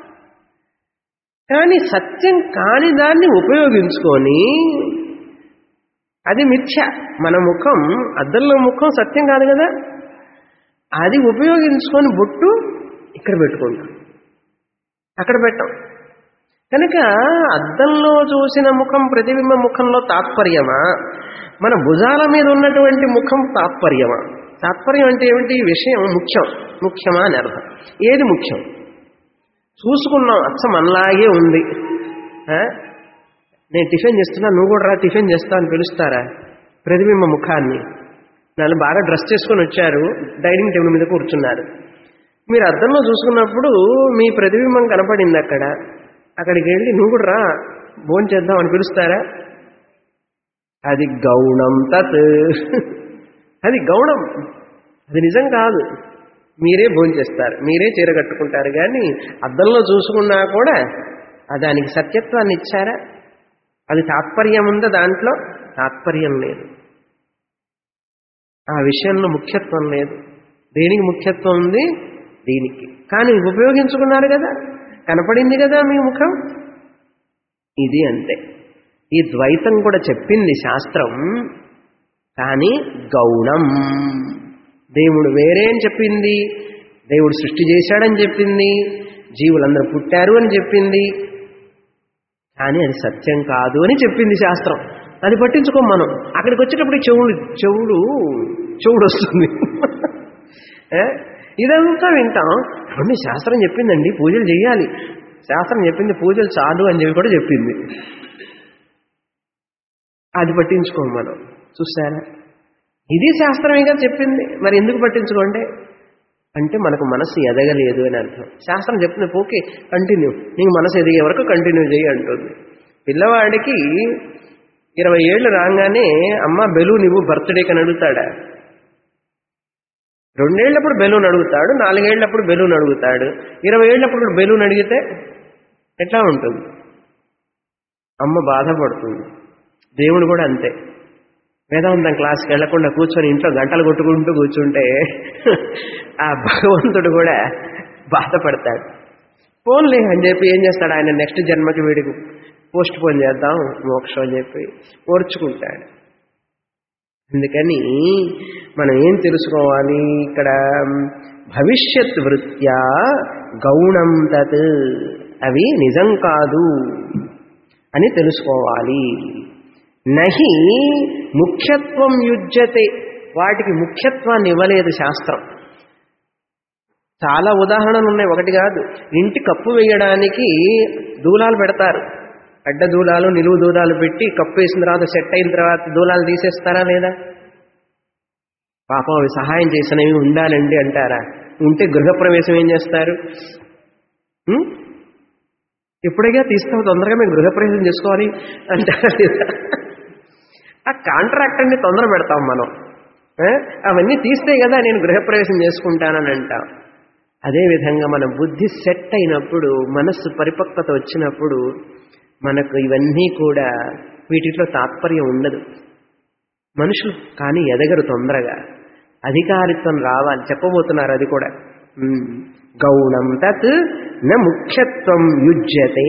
కానీ సత్యం కాని దాన్ని ఉపయోగించుకొని అది మిథ్య మన ముఖం అద్దంలో ముఖం సత్యం కాదు కదా అది ఉపయోగించుకొని బొట్టు ఇక్కడ పెట్టుకుంటాం అక్కడ పెట్టాం కనుక అద్దంలో చూసిన ముఖం ప్రతిబింబ ముఖంలో తాత్పర్యమా మన భుజాల మీద ఉన్నటువంటి ముఖం తాత్పర్యమా తాత్పర్యం అంటే ఏమిటి విషయం ముఖ్యం ముఖ్యమా అని అర్థం ఏది ముఖ్యం చూసుకున్నాం అచ్చం మనలాగే ఉంది ఆ? నేను టిఫిన్ చేస్తున్నా నువ్వు కూడా రా టిఫిన్ చేస్తా అని పిలుస్తారా ప్రతిబింబ ముఖాన్ని నన్ను బాగా డ్రెస్ చేసుకొని వచ్చారు డైనింగ్ టేబుల్ మీద కూర్చున్నారు మీరు అద్దంలో చూసుకున్నప్పుడు మీ ప్రతిబింబం కనపడింది అక్కడ అక్కడికి వెళ్ళి నువ్వు కూడా రా భోజనం చేద్దాం అని పిలుస్తారా అది గౌణం తత్ అది గౌణం అది నిజం కాదు మీరే భోజనం చేస్తారు మీరే చీర కట్టుకుంటారు కానీ అద్దంలో చూసుకున్నా కూడా ఆ దానికి సత్యత్వాన్ని ఇచ్చారా అది తాత్పర్యం ఉందా దాంట్లో తాత్పర్యం లేదు ఆ విషయంలో ముఖ్యత్వం లేదు దేనికి ముఖ్యత్వం ఉంది దీనికి కానీ ఉపయోగించుకున్నారు కదా కనపడింది కదా మీ ముఖం ఇది అంతే ఈ ద్వైతం కూడా చెప్పింది శాస్త్రం కానీ గౌణం దేవుడు వేరే అని చెప్పింది దేవుడు సృష్టి చేశాడని చెప్పింది జీవులందరూ పుట్టారు అని చెప్పింది కానీ అది సత్యం కాదు అని చెప్పింది శాస్త్రం అది పట్టించుకోం మనం అక్కడికి వచ్చేటప్పుడు చెవుడు చెవుడు చెవుడు వస్తుంది ఏ? ఇదంతా వింటాం కొన్ని శాస్త్రం చెప్పిందండి పూజలు చేయాలి శాస్త్రం చెప్పింది పూజలు చాలు అని చెప్పి కూడా చెప్పింది అది పట్టించుకోం మనం చూసారా ఇది శాస్త్రమేగా చెప్పింది మరి ఎందుకు పట్టించుకోండి అంటే మనకు మనసు ఎదగలేదు అని అర్థం శాస్త్రం చెప్తుంది ఓకే కంటిన్యూ నీకు మనసు ఎదిగే వరకు కంటిన్యూ చేయి అంటుంది పిల్లవాడికి ఇరవై ఏళ్ళు రాగానే అమ్మ బెలూన్ ఇవ్వు బర్త్డేకి అని అడుగుతాడా రెండేళ్లప్పుడు బెలూన్ అడుగుతాడు నాలుగేళ్లప్పుడు బెలూన్ అడుగుతాడు ఇరవై ఏళ్ళప్పుడు బెలూన్ అడిగితే ఎట్లా ఉంటుంది అమ్మ బాధపడుతుంది దేవుడు కూడా అంతే వేదాంతం క్లాస్కి వెళ్లకుండా కూర్చొని ఇంట్లో గంటలు కొట్టుకుంటూ కూర్చుంటే ఆ భగవంతుడు కూడా బాధపడతాడు పోన్లే అని చెప్పి ఏం చేస్తాడు ఆయన నెక్స్ట్ జన్మకి వీడికి పోస్ట్ పోన్ చేద్దాం మోక్షం అని చెప్పి ఓర్చుకుంటాడు అందుకని మనం ఏం తెలుసుకోవాలి ఇక్కడ భవిష్యత్ వృత్యా గౌణం తత్ అవి నిజం కాదు అని తెలుసుకోవాలి నహి ముఖ్యత్వం యుజ్యతే వాటికి ముఖ్యత్వాన్ని ఇవ్వలేదు శాస్త్రం చాలా ఉదాహరణలు ఉన్నాయి ఒకటి కాదు ఇంటి కప్పు వేయడానికి దూలాలు పెడతారు అడ్డ దూలాలు నిలువు దూలాలు పెట్టి కప్పు వేసిన తర్వాత సెట్ అయిన తర్వాత దూలాలు తీసేస్తారా లేదా పాపం అవి సహాయం చేసినవి ఉండాలండి అంటారా ఉంటే గృహప్రవేశం ఏం చేస్తారు ఉం? ఎప్పుడైనా తీస్తావు తొందరగా మేము గృహప్రవేశం చేసుకోవాలి అంటారా లేదా ఆ కాంట్రాక్టర్ని తొందర పెడతాం మనం ఏ? అవన్నీ తీస్తే కదా నేను గృహప్రవేశం చేసుకుంటానని అంటాం అదేవిధంగా మన బుద్ధి సెట్ అయినప్పుడు మనస్సు పరిపక్వత వచ్చినప్పుడు మనకు ఇవన్నీ కూడా వీటిలో తాత్పర్యం ఉండదు మనుషులు కానీ ఎదగరు తొందరగా అధికారిత్వం రావాలి చెప్పబోతున్నారు అది కూడా ఉమ్. గౌణం తత్ న ముఖ్యత్వం యుజ్యతే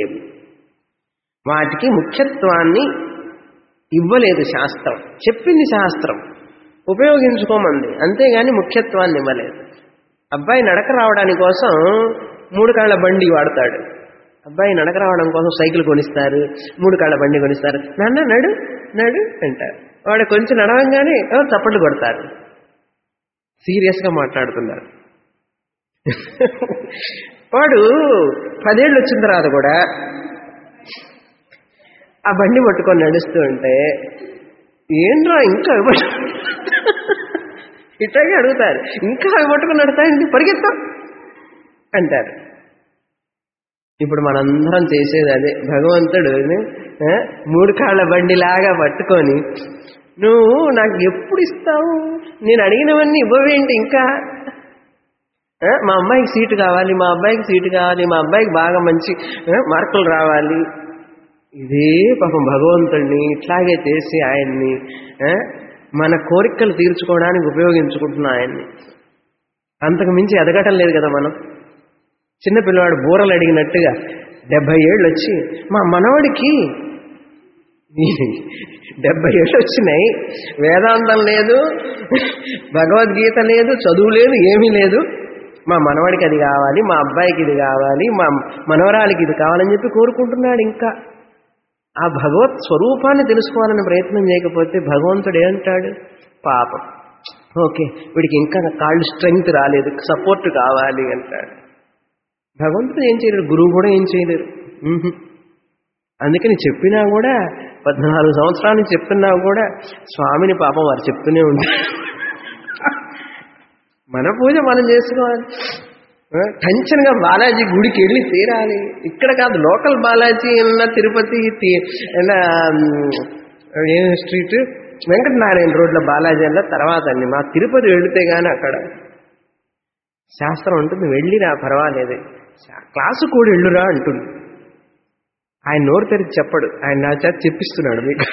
వాటికి ముఖ్యత్వాన్ని ఇవ్వలేదు శాస్త్రం చెప్పింది శాస్త్రం ఉపయోగించుకోమంది అంతేగాని ముఖ్యత్వాన్ని ఇవ్వలేదు అబ్బాయి నడక రావడానికి కోసం మూడు కాళ్ళ బండి వాడతాడు అబ్బాయి నడక రావడం కోసం సైకిల్ కొనిస్తారు మూడు కాళ్ళ బండి కొనిస్తారు నాన్న నడు నడు అంటారు వాడు కొంచెం నడవంగానే "ఓ, చప్పట్లు కొడతారు సీరియస్గా మాట్లాడుతున్నారు వాడు పదేళ్ళు వచ్చిన తర్వాత కూడా ఆ బండి పట్టుకొని నడుస్తూ ఉంటే ఏంట్రా ఇంకా అవి పట్టు- ఇట్లాగే అడుగుతారు ఇంకా అవి పట్టుకొని నడుతాయండి పరిగెత్తాం అంటారు ఇప్పుడు మనందరం చేసేది అదే భగవంతుడు ఆ, మూడు కాళ్ళ బండిలాగా పట్టుకొని నువ్వు నాకు ఎప్పుడు ఇస్తావు నేను అడిగినవన్నీ ఇవ్వవేంటి ఇంకా ఆ, మా అమ్మాయికి సీటు కావాలి మా అబ్బాయికి సీటు కావాలి మా అబ్బాయికి బాగా మంచి ఆ, మార్కులు రావాలి ఇదే పాపం భగవంతుడిని ఇట్లాగే చేసి ఆయన్ని ఆ, మన కోరికలు తీర్చుకోవడానికి ఉపయోగించుకుంటున్నాం ఆయన్ని అంతకు మించి ఎదగటం లేదు కదా మనం చిన్న పిల్లవాడు బూరలు అడిగినట్టుగా డెబ్బై ఏళ్ళు వచ్చి మా మనవడికి డెబ్బై ఏళ్ళు వచ్చినాయి వేదాంతం లేదు భగవద్గీత లేదు చదువు లేదు ఏమీ లేదు మా మనవడికి అది కావాలి మా అబ్బాయికి ఇది కావాలి మా మనవరాలికి ఇది కావాలని చెప్పి కోరుకుంటున్నాడు ఇంకా ఆ భగవత్ స్వరూపాన్ని తెలుసుకోవాలని ప్రయత్నం చేయకపోతే భగవంతుడు ఏమంటాడు పాపం ఓకే వీడికి ఇంకా కాళ్ళు స్ట్రెంగ్త్ రాలేదు సపోర్ట్ కావాలి అంటాడు భగవంతుడు ఏం చేయలేరు గురువు కూడా ఏం చేయలేరు మ్హూ. అందుకని చెప్పినా కూడా పద్నాలుగు సంవత్సరాల నుంచి చెప్తున్నా కూడా స్వామిని పాపం వారు చెప్తూనే ఉంటారు మన పూజ మనం చేసుకోవాలి ఆ, టెన్షన్గా బాలాజీ గుడికి వెళ్ళి తీరాలి ఇక్కడ కాదు లోకల్ బాలాజీ అన్న తిరుపతి తి- అన్న, ఉమ్, ఏం స్ట్రీట్ వెంకటనారాయణ రోడ్ల బాలాజీ అన్న తర్వాత అండి మా తిరుపతి వెళితే గానీ అక్కడ శాస్త్రం ఉంటుంది వెళ్ళిరా పర్వాలేదు శా- క్లాసు కూడా వెళ్ళురా అంటుంది ఆయన నోరు తెరిచి చెప్పడు ఆయన నా చేత చెప్పిస్తున్నాడు మీకు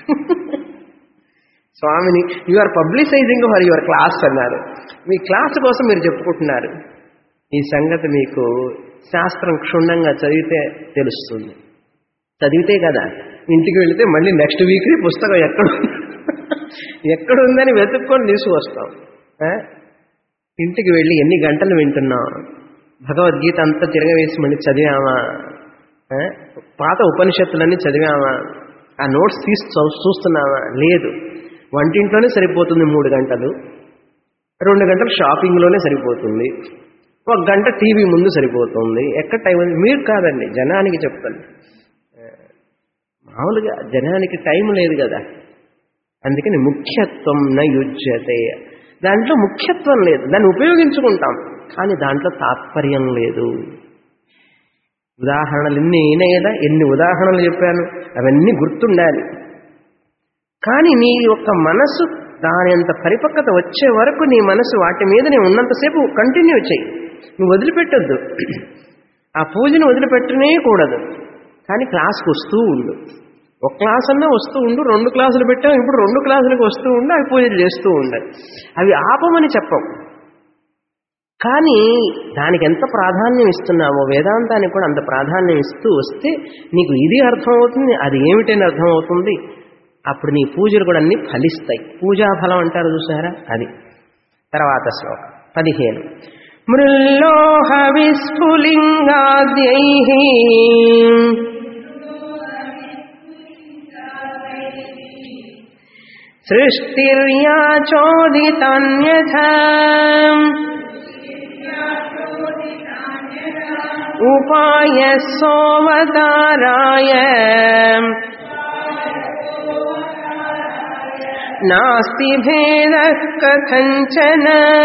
స్వామిని you are publicising for your class అన్నారు మీ క్లాస్ కోసం మీరు చెప్పుకుంటున్నారు ఈ సంగతి మీకు శాస్త్రం క్షుణ్ణంగా చదివితే తెలుస్తుంది చదివితే కదా ఇంటికి వెళితే మళ్ళీ నెక్స్ట్ వీక్ పుస్తకం ఎక్కడ ఎక్కడ ఉందని వెతుక్కొని తీసుకువస్తాం ఆ? ఇంటికి వెళ్ళి ఎన్ని గంటలు వింటున్నాం భగవద్గీత అంతా తిరగవేసి మళ్ళీ చదివామా ఆ? పాత ఉపనిషత్తులన్నీ చదివామా ఆ నోట్స్ తీసి చూ- చూస్తున్నామా లేదు వంటింట్లోనే సరిపోతుంది మూడు గంటలు రెండు గంటలు షాపింగ్లోనే సరిపోతుంది ఒక గంట టీవీ ముందు సరిపోతుంది ఎక్కడ టైం ఉంది మీరు కాదండి జనానికి చెప్తాను ఆ, మామూలుగా జనానికి టైం లేదు కదా అందుకని ముఖ్యత్వం న యుజ్యతే దాంట్లో ముఖ్యత్వం లేదు దాన్ని ఉపయోగించుకుంటాం కానీ దాంట్లో తాత్పర్యం లేదు ఉదాహరణలు ఎన్ని అయినాయి కదా ఎన్ని ఉదాహరణలు చెప్పాను అవన్నీ గుర్తుండాలి కానీ నీ యొక్క మనసు దాని అంత పరిపక్వత వచ్చే వరకు నీ మనసు వాటి మీదనే ఉన్నంతసేపు కంటిన్యూ చేయి నువ్వు వదిలిపెట్టొద్దు ఆ పూజను వదిలిపెట్టనే కూడదు కానీ క్లాస్కి వస్తూ ఉండు ఒక క్లాస్ అన్నా వస్తూ ఉండు రెండు క్లాసులు పెట్టాం ఇప్పుడు రెండు క్లాసులకు వస్తూ ఉండు అవి పూజలు చేస్తూ ఉండాలి అవి ఆపమని చెప్పం కానీ దానికి ఎంత ప్రాధాన్యం ఇస్తున్నావో వేదాంతానికి కూడా అంత ప్రాధాన్యం ఇస్తూ వస్తే నీకు ఇది అర్థమవుతుంది అది ఏమిటని అర్థమవుతుంది అప్పుడు నీ పూజలు కూడా అన్ని ఫలిస్తాయి పూజా ఫలం అంటారు చూసారా అది తర్వాత శ్లోకం పదిహేను మృల్లోహ విస్ఫులింగాద్యై సృష్టిర్యాచోదితాన్యథ ఉపాయ సోమతారాయ నాస్తి భేద కథంచన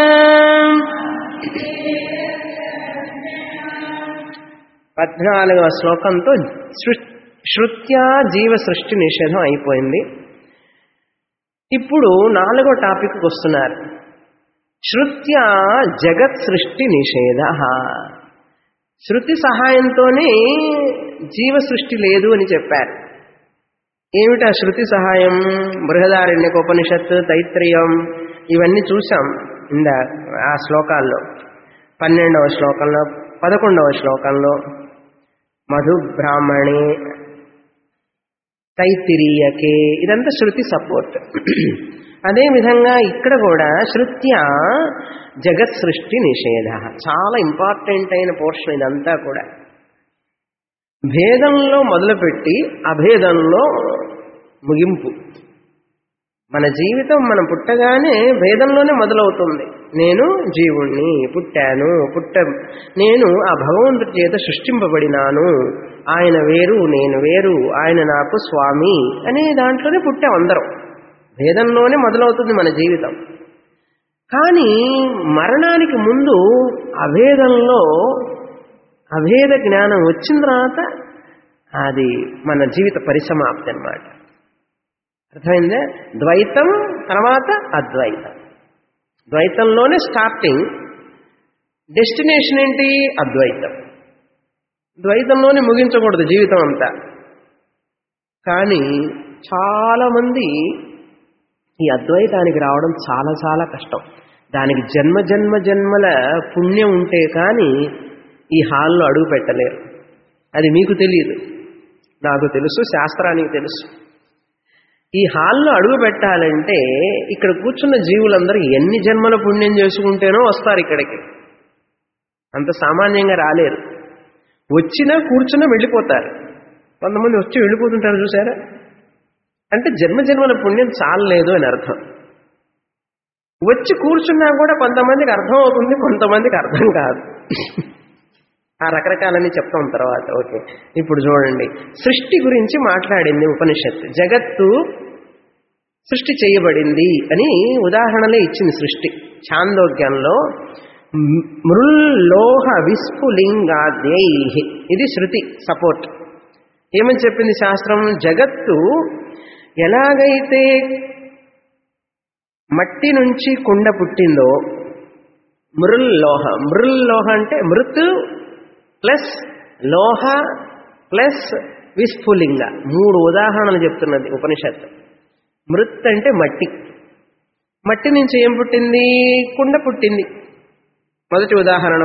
పద్నాలుగవ శ్లోకంతో సృ- శృత్యా జీవ సృష్టి నిషేధం అయిపోయింది ఇప్పుడు నాలుగో టాపిక్ వస్తున్నారు శృత్యా జగత్ సృష్టి నిషేధ శృతి సహాయంతోనే జీవ సృష్టి లేదు అని చెప్పారు ఏమిటా శృతి సహాయం బృహదారణ్యకోపనిషత్తు తైత్రయం ఇవన్నీ చూసాం ఇందా ఆ శ్లోకాల్లో పన్నెండవ శ్లోకంలో పదకొండవ శ్లోకంలో మధు బ్రాహ్మణి తైత్తిరీయకే ఇదంతా శృతి సపోర్ట్ అదేవిధంగా ఇక్కడ కూడా శృత్యా జగత్ సృష్టి నిషేధ చాలా ఇంపార్టెంట్ అయిన పోర్షన్ ఇదంతా కూడా భేదంలో మొదలుపెట్టి అభేదంలో ముగింపు మన జీవితం మనం పుట్టగానే భేదంలోనే మొదలవుతుంది నేను జీవుణ్ణి పుట్టాను పుట్ట నేను ఆ భగవంతుడి చేత సృష్టింపబడినాను ఆయన వేరు నేను వేరు ఆయన నాకు స్వామి అనే దాంట్లోనే పుట్టాం అందరం భేదంలోనే మొదలవుతుంది మన జీవితం కానీ మరణానికి ముందు అభేదంలో అభేద జ్ఞానం వచ్చిన తర్వాత అది మన జీవిత పరిసమాప్తి అన్నమాట అర్థమైందే ద్వైతం తర్వాత అద్వైతం ద్వైతంలోనే స్టార్టింగ్ డెస్టినేషన్ ఏంటి అద్వైతం ద్వైతంలోనే ముగించకూడదు జీవితం అంతా కానీ చాలామంది ఈ అద్వైతానికి రావడం చాలా చాలా కష్టం దానికి జన్మ జన్మ జన్మల పుణ్యం ఉంటే కానీ ఈ హాల్లో అడుగు పెట్టలేరు అది మీకు తెలియదు నాకు తెలుసు శాస్త్రానికి తెలుసు ఈ హాల్లో అడుగు పెట్టాలంటే ఇక్కడ కూర్చున్న జీవులందరూ ఎన్ని జన్మల పుణ్యం చేసుకుంటేనో వస్తారు ఇక్కడికి అంత సామాన్యంగా రాలేరు వచ్చినా కూర్చున్నా వెళ్ళిపోతారు కొంతమంది వచ్చి వెళ్ళిపోతుంటారు చూసారా అంటే జన్మ జన్మల పుణ్యం చాలలేదు అని అర్థం వచ్చి కూర్చున్నా కూడా కొంతమందికి అర్థం అవుతుంది కొంతమందికి అర్థం కాదు ఆ రకరకాలని చెప్తాం తర్వాత ఓకే ఇప్పుడు చూడండి సృష్టి గురించి మాట్లాడింది ఉపనిషత్తు జగత్తు సృష్టి చేయబడింది అని ఉదాహరణలే ఇచ్చింది సృష్టి ఛాందోగ్యంలో మృల్లోహ విస్ఫులింగాద్యై ఇది శృతి సపోర్ట్ ఏమని చెప్పింది శాస్త్రం జగత్తు ఎలాగైతే మట్టి నుంచి కుండ పుట్టిందో మృల్లోహ మృల్లోహ అంటే మృత్ ప్లస్ లోహ ప్లస్ విస్ఫులింగ మూడు ఉదాహరణలు చెప్తున్నది ఉపనిషత్తు మృత్ అంటే మట్టి మట్టి నుంచి ఏం పుట్టింది కుండ పుట్టింది మొదటి ఉదాహరణ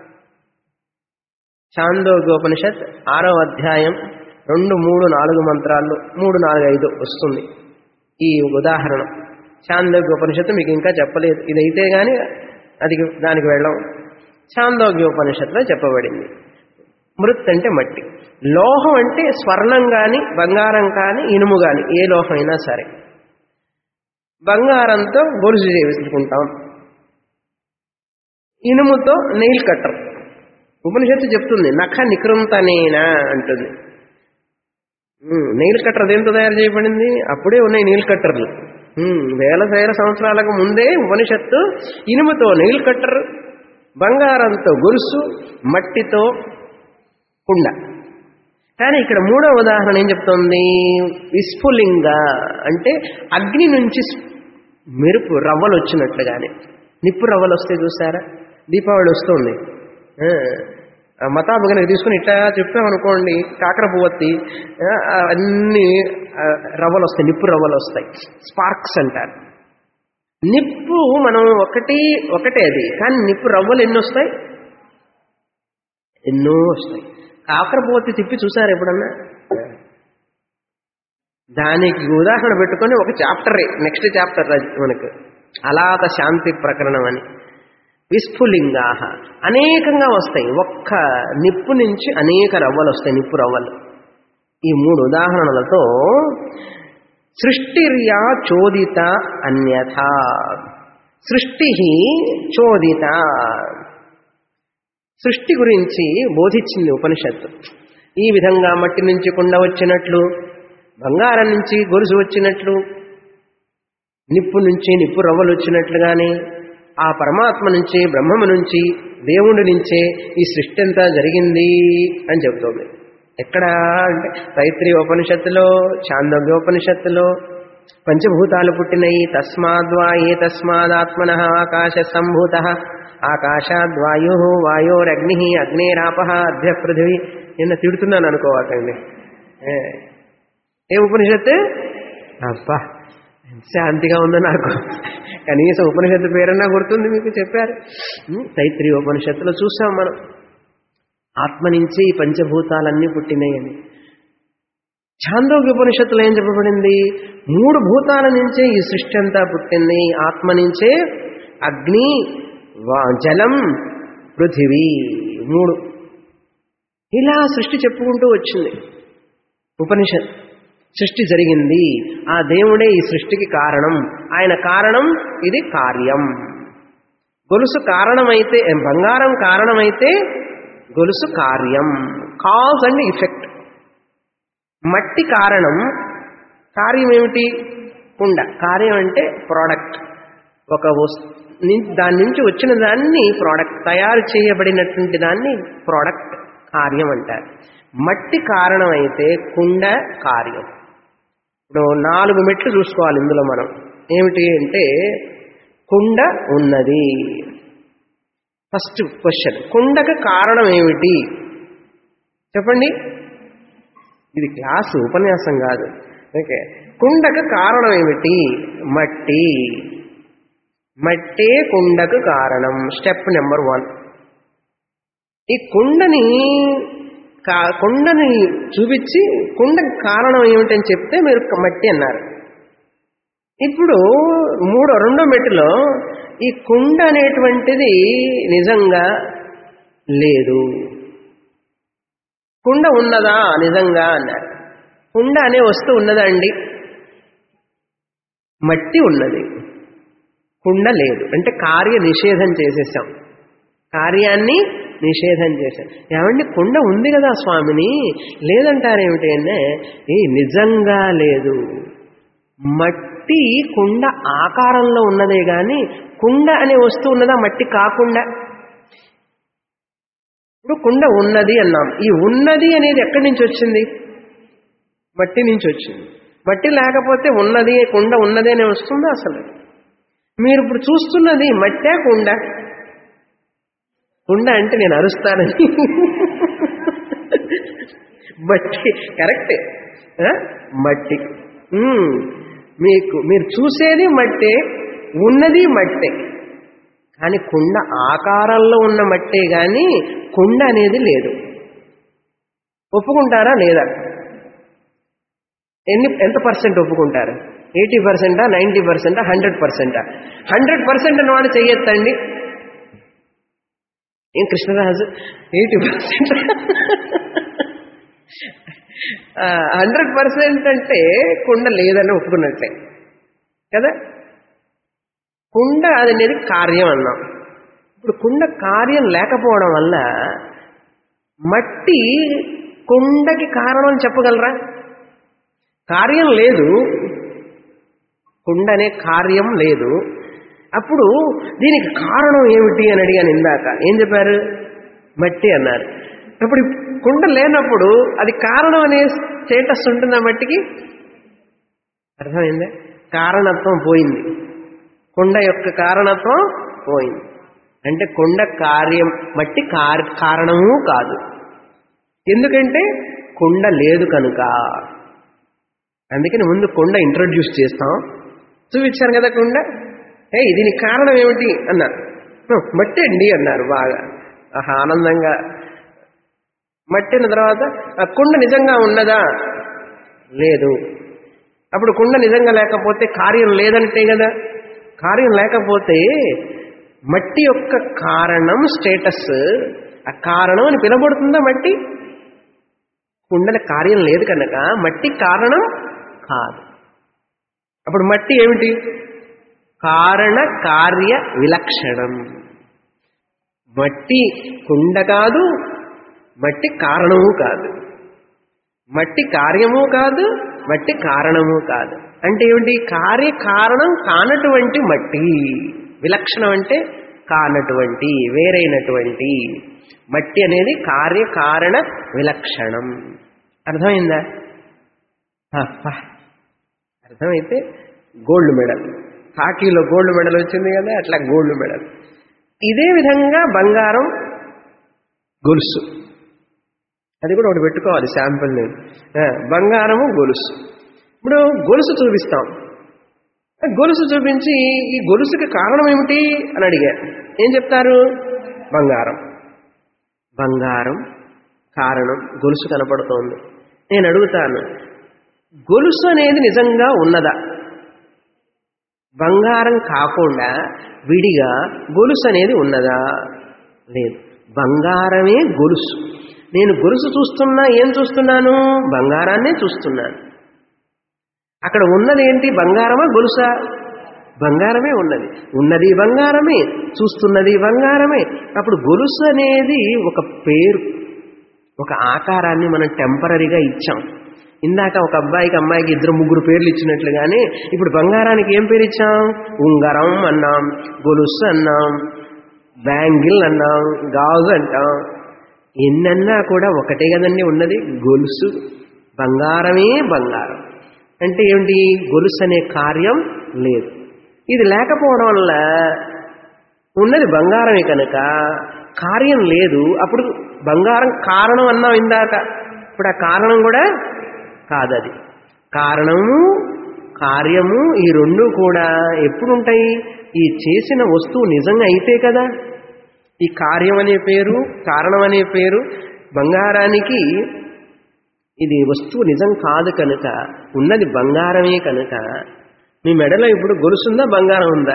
చాందోగోపనిషత్ ఆరో అధ్యాయం రెండు మూడు నాలుగు మంత్రాలు మూడు నాలుగు ఐదు వస్తుంది ఈ ఉదాహరణ చాందోగ్యోపనిషత్తు మీకు ఇంకా చెప్పలేదు ఇదైతే కానీ అది దానికి వెళ్ళం చాందోగ్యోపనిషత్తులో చెప్పబడింది మృత్ అంటే మట్టి లోహం అంటే స్వర్ణం కానీ బంగారం కానీ ఇనుము కానీ ఏ లోహం అయినా సరే బంగారంతో గొలుసు చేసుకుంటాం ఇనుముతో నెయిల్ కట్టర్ ఉపనిషత్తు చెప్తుంది నఖ నికృంతనేనా అంటుంది ఉమ్, నెయిల్ కట్టర్ దేంతో తయారు చేయబడింది అప్పుడే ఉన్నాయి నెయిల్ కట్టర్లు ఉమ్, వేల వేల సంవత్సరాలకు ముందే ఉపనిషత్తు ఇనుముతో నెయిల్ కట్టర్ బంగారంతో గొలుసు మట్టితో కుండ కానీ ఇక్కడ మూడో ఉదాహరణ ఏం చెప్తోంది విస్ఫులింగ అంటే అగ్ని నుంచి మెరుపు రవ్వలు వచ్చినట్లుగానే నిప్పు రవ్వలు వస్తే చూసారా దీపావళి వస్తుంది ఆ, ఆ మతాబు కనుక తీసుకుని ఇట్లా చెప్పామనుకోండి కాకర పువ్వత్తి ఆ, అన్ని ఆ, రవ్వలు వస్తాయి నిప్పు రవ్వలు వస్తాయి స్పార్క్స్ అంటారు నిప్పు మనం ఒకటి ఒకటే అది కానీ నిప్పు రవ్వలు ఎన్ని వస్తాయి ఎన్నో వస్తాయి కాకర పువ్వత్తి తిప్పి చూసారు ఎప్పుడన్నా దానికి ఉదాహరణ పెట్టుకొని ఒక చాప్టర్ నెక్స్ట్ చాప్టర్ అది మనకు అలాత శాంతి ప్రకరణం అని విస్ఫులింగా అనేకంగా వస్తాయి ఒక్క నిప్పు నుంచి అనేక రవ్వలు వస్తాయి నిప్పు రవ్వలు ఈ మూడు ఉదాహరణలతో సృష్టిర్యా చోదిత అన్యథ సృష్టి చోదిత సృష్టి గురించి బోధించింది ఉపనిషత్తు ఈ విధంగా మట్టి నుంచి కుండ వచ్చినట్లు బంగారం నుంచి గొలుసు వచ్చినట్లు నిప్పు నుంచి నిప్పు రవ్వలు వచ్చినట్లుగానే ఆ పరమాత్మ నుంచి బ్రహ్మము నుంచి దేవుడి నుంచే ఈ సృష్టి అంతా జరిగింది అని చెబుతోంది ఎక్కడ అంటే తైత్రి ఉపనిషత్తులో చాందోగ్యోపనిషత్తులో పంచభూతాలు పుట్టినయి తస్మాద్వా ఏ తస్మాదాత్మన ఆకాశ సంభూత ఆకాశాద్వాయు వాయోరగ్ని అగ్నేరాప అధ్య పృథివీ నిన్న తిడుతున్నాను అనుకోవాకండి ఏ, ఏ ఉపనిషత్తు అబ్బా ఎంత శాంతిగా ఉందో నాకు కనీసం ఉపనిషత్తు పేరన్నా గుర్తుంది మీకు చెప్పారు ఉం, తైత్రి ఉపనిషత్తులో చూసాం మనం ఆత్మ నుంచి ఈ పంచభూతాలన్నీ పుట్టినాయని ఛాందోగ్య ఉపనిషత్తులో ఏం చెప్పబడింది మూడు భూతాల నుంచే ఈ సృష్టి అంతా పుట్టింది ఆత్మ నుంచే అగ్ని వా- జలం పృథివీ మూడు ఇలా సృష్టి చెప్పుకుంటూ వచ్చింది ఉపనిషత్ సృష్టి జరిగింది ఆ దేవుడే ఈ సృష్టికి కారణం ఆయన కారణం ఇది కార్యం గొలుసు కారణమైతే బంగారం కారణమైతే గొలుసు కార్యం కాజ్ అండ్ ఇఫెక్ట్ మట్టి కారణం కార్యం ఏమిటి కుండ కార్యం అంటే ప్రోడక్ట్ ఒక వస్తు ని- దాని నుంచి వచ్చిన దాన్ని ప్రోడక్ట్ తయారు చేయబడినటువంటి దాన్ని ప్రోడక్ట్ కార్యం అంటారు మట్టి కారణం అయితే కుండ కార్యం ఇప్పుడు నాలుగు మెట్లు చూసుకోవాలి ఇందులో మనం ఏమిటి అంటే కుండ ఉన్నది ఫస్ట్ క్వశ్చన్ కుండకు కారణం ఏమిటి చెప్పండి ఇది క్లాసు ఉపన్యాసం కాదు ఓకే కుండకు కారణం ఏమిటి మట్టి మట్టే కుండకు కారణం స్టెప్ నెంబర్ వన్ ఈ కుండని కా- కుండని చూపించి కుండకు కారణం ఏమిటని చెప్తే మీరు మట్టి అన్నారు ఇప్పుడు మూడో రెండో మెట్టులో ఈ కుండ అనేటువంటిది నిజంగా లేదు కుండ ఉన్నదా నిజంగా అన్నారు కుండ అనే వస్తువు ఉన్నదా అండి మట్టి ఉన్నది కుండ లేదు అంటే కార్య నిషేధం చేసేసాం కార్యాన్ని నిషేధం చేశాం ఏమండి కుండ ఉంది కదా స్వామిని లేదంటారేమిటి అంటే ఏ నిజంగా లేదు మట్టి కుండ ఆకారంలో ఉన్నదే గాని కుండ అనే వస్తువు ఉన్నదా మట్టి కాకుండా ఇప్పుడు కుండ ఉన్నది అన్నాం ఈ ఉన్నది అనేది ఎక్కడి నుంచి వచ్చింది మట్టి నుంచి వచ్చింది మట్టి లేకపోతే ఉన్నది కుండ ఉన్నది అనే వస్తుందా అసలు మీరు ఇప్పుడు చూస్తున్నది మట్టే కుండ కుండ అంటే నేను అరుస్తానని మట్టి కరెక్టే ఆ? మట్టి ఉమ్. మీకు మీరు చూసేది మట్టే ఉన్నది మట్టే కానీ కుండ ఆకారంలో ఉన్న మట్టే కానీ కుండ అనేది లేదు ఒప్పుకుంటారా లేదా ఎన్ని ఎంత పర్సెంట్ ఒప్పుకుంటారు ఎయిటీ పర్సెంటా నైంటీ పర్సెంటా హండ్రెడ్ పర్సెంటా హండ్రెడ్ పర్సెంట్ అని వాడు చెయ్యొద్దండి ఏం Krishnaraju eighty percent hundred percent అంటే కుండ లేదని ఒప్పుకున్నట్లే కదా కుండ అది అనేది కార్యం అన్నాం ఇప్పుడు కుండ కార్యం లేకపోవడం వల్ల మట్టి కుండకి కారణం అని చెప్పగలరా కార్యం లేదు కుండ అనే కార్యం లేదు అప్పుడు దీనికి కారణం ఏమిటి అని అడిగాను ఇందాక ఏం చెప్పారు మట్టి అన్నారు ఇప్పుడు ఈ కుండ లేనప్పుడు అది కారణం అనే స్టేటస్ ఉంటుందా మట్టికి అర్థమైందా కారణత్వం పోయింది కుండ యొక్క కారణత్వం పోయింది అంటే కుండ కార్యం మట్టి కార్- కారణము కాదు ఎందుకంటే కుండ లేదు కనుక అందుకని ముందు కుండ ఇంట్రొడ్యూస్ చేస్తాం చూపించాను కదా కుండ ఏ దీని కారణం ఏమిటి అన్నారు "హ్మ్, మట్టి అండి అన్నారు బాగా ఆహా ఆనందంగా మట్టి అన్న తర్వాత ఆ కుండ నిజంగా ఉన్నదా లేదు అప్పుడు కుండ నిజంగా లేకపోతే కార్యం లేదంటే కదా కార్యం లేకపోతే మట్టి యొక్క కారణం స్టేటస్ ఆ కారణం అని పిలబడుతుందా మట్టి కుండల కార్యం లేదు కనుక మట్టి కారణం కాదు అప్పుడు మట్టి ఏమిటి కారణ కార్య విలక్షణం మట్టి కుండ కాదు మట్టి కారణము కాదు మట్టి కార్యము కాదు మట్టి కారణము కాదు అంటే ఏమిటి కార్య కారణం కానటువంటి మట్టి విలక్షణం అంటే కానటువంటి వేరైనటువంటి మట్టి అనేది కార్యకారణ విలక్షణం అర్థమైందా ఆహా. అర్థమైతే గోల్డ్ మెడల్ హాకీలో గోల్డ్ మెడల్ వచ్చింది కదా అట్లా గోల్డ్ మెడల్ ఇదే విధంగా బంగారం గొలుసు అది కూడా ఒకటి పెట్టుకోవాలి శాంపుల్ నేను ఆ, బంగారము గొలుసు ఇప్పుడు గొలుసు చూపిస్తాం ఆ గొలుసు చూపించి ఈ గొలుసుకి కారణం ఏమిటి అని అడిగారు ఏం చెప్తారు బంగారం బంగారం కారణం గొలుసు కనపడుతోంది నేను అడుగుతాను గొలుసు అనేది నిజంగా ఉన్నదా బంగారం కాకుండా విడిగా గొలుసు అనేది ఉన్నదా లేదు బంగారమే గొలుసు నేను గొలుసు చూస్తున్నా ఏం చూస్తున్నాను బంగారాన్నే చూస్తున్నాను అక్కడ ఉన్నది ఏంటి బంగారమా గొలుసా బంగారమే ఉన్నది ఉన్నది బంగారమే చూస్తున్నది బంగారమే అప్పుడు గొలుసు అనేది ఒక పేరు ఒక ఆకారాన్ని మనం టెంపరీగా ఇచ్చాం ఇందాక ఒక అబ్బాయికి అమ్మాయికి ఇద్దరు ముగ్గురు పేర్లు ఇచ్చినట్లుగానే ఇప్పుడు బంగారానికి ఏం పేరు ఇచ్చాం ఉంగరం అన్నాం గొలుసు అన్నాం బ్యాంగిల్ అన్నాం గాజు అంటాం ఎన్నన్నా కూడా ఒకటే కదండి ఉన్నది గొలుసు బంగారమే బంగారం అంటే ఏమిటి గొలుసు అనే కార్యం లేదు ఇది లేకపోవడం వల్ల ఉన్నది బంగారమే కనుక కార్యం లేదు అప్పుడు బంగారం కారణం అన్నాం ఇందాక ఇప్పుడు ఆ కారణం కూడా కాదది కారణము కార్యము ఈ రెండు కూడా ఎప్పుడు ఉంటాయి ఈ చేసిన వస్తువు నిజంగా అయితే కదా ఈ కార్యం అనే పేరు కారణం అనే పేరు బంగారానికి ఇది వస్తువు నిజం కాదు కనుక ఉన్నది బంగారమే కనుక మీ మెడలో ఇప్పుడు గొలుసుందా బంగారం ఉందా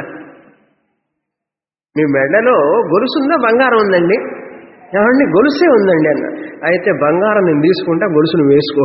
మీ మెడలో గొలుసుందా బంగారం ఉందండి ఏమండి గొలుసే ఉందండి అన్న అయితే బంగారం నేను తీసుకుంటా గొలుసును వేసుకో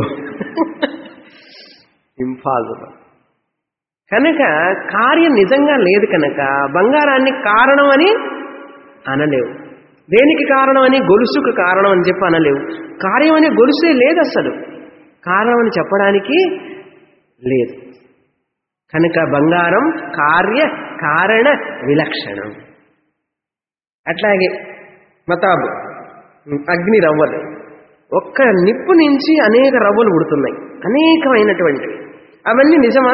ఇంపాసిబుల్ కనుక కార్యం నిజంగా లేదు కనుక బంగారాన్ని కారణం అని అనలేవు దేనికి కారణం అని గొలుసుకు కారణం అని చెప్పి అనలేవు కార్యం అనే గొలుసే లేదు అసలు కారణం అని చెప్పడానికి లేదు కనుక బంగారం కార్య కారణ విలక్షణం అట్లాగే మతాబు అగ్ని రవ్వలు ఒక్క నిప్పు నుంచి అనేక రవ్వలు పుడుతున్నాయి అనేకమైనటువంటివి అవన్నీ నిజమా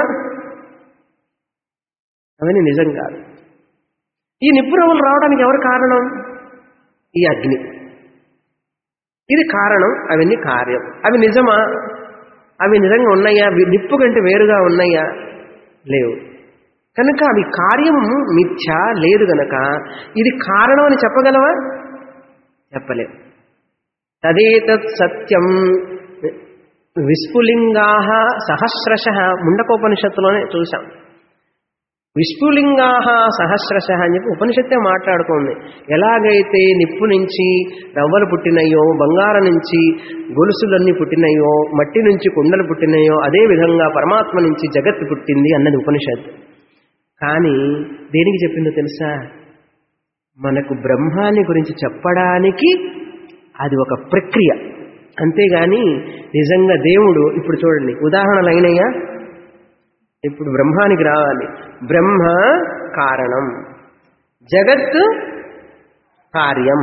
అవన్నీ నిజం కాదు ఈ నిప్పు రవ్వలు రావడానికి ఎవరు కారణం ఈ అగ్ని ఇది కారణం అవన్నీ కార్యం అవి నిజమా అవి నిజంగా ఉన్నాయా వి- నిప్పు కంటే వేరుగా ఉన్నాయా లేవు కనుక అవి కార్యం మిథ్య లేదు గనక ఇది కారణం అని చెప్పగలవా చెప్పలేం తదేతత్ సత్యం విస్ఫులింగా సహస్రశ ముండకోపనిషత్తులోనే చూశాం విష్ణులింగా సహస్రశ అని చెప్పి ఉపనిషత్తే మాట్లాడుతోంది ఎలాగైతే నిప్పు నుంచి రవ్వలు పుట్టినయో బంగారం నుంచి గొలుసులన్నీ పుట్టినయో మట్టి నుంచి కుండలు పుట్టినయో అదే విధంగా పరమాత్మ నుంచి జగత్తు పుట్టింది అన్నది ఉపనిషత్తు కానీ దేనికి చెప్పిందో తెలుసా మనకు బ్రహ్మాన్ని గురించి చెప్పడానికి అది ఒక ప్రక్రియ అంతేగాని నిజంగా దేవుడు ఇప్పుడు చూడండి ఉదాహరణలు అయినయ్యా ఇప్పుడు బ్రహ్మానికి రావాలి బ్రహ్మ కారణం జగత్ కార్యం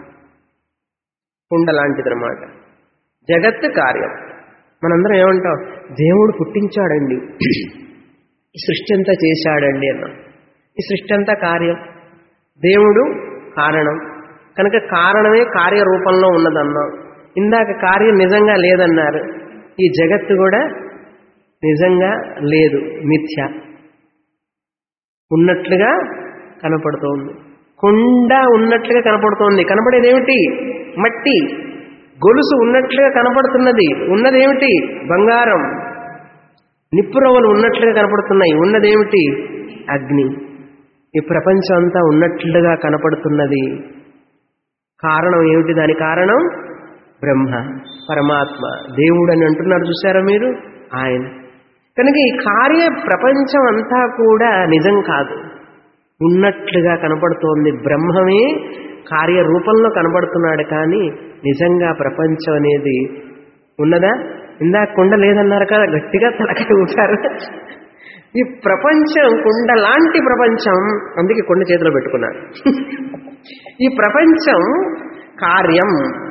కుండ లాంటిదన్నమాట జగత్ కార్యం మనందరం ఏమంటాం దేవుడు పుట్టించాడండి ఈ సృష్టి అంతా చేశాడండి అన్నాం ఈ సృష్టి అంతా కార్యం దేవుడు కారణం కనుక కారణమే కార్యరూపంలో ఉన్నదన్నాం ఇందాక కార్యం నిజంగా లేదన్నారు ఈ జగత్తు కూడా నిజంగా లేదు మిథ్య ఉన్నట్లుగా కనపడుతోంది కుండ ఉన్నట్లుగా కనపడుతోంది కనపడేదేమిటి మట్టి గొలుసు ఉన్నట్లుగా కనపడుతున్నది ఉన్నదేమిటి బంగారం నిప్పురవ్వలు ఉన్నట్లుగా కనపడుతున్నాయి ఉన్నదేమిటి అగ్ని ఈ ప్రపంచం అంతా ఉన్నట్లుగా కనపడుతున్నది కారణం ఏమిటి దాని కారణం బ్రహ్మ పరమాత్మ దేవుడు అని అంటున్నారు చూసారా మీరు ఆయన కనుక ఈ కార్య ప్రపంచం అంతా కూడా నిజం కాదు ఉన్నట్లుగా కనపడుతోంది బ్రహ్మమే కార్యరూపంలో కనబడుతున్నాడు కానీ నిజంగా ప్రపంచం అనేది ఉన్నదా ఇందాక కుండ లేదన్నారు కదా గట్టిగా తలకాయ ఊపారు ఈ ప్రపంచం కుండ లాంటి ప్రపంచం అందుకే కొండ చేతిలో పెట్టుకున్నాను ఈ ప్రపంచం కార్యం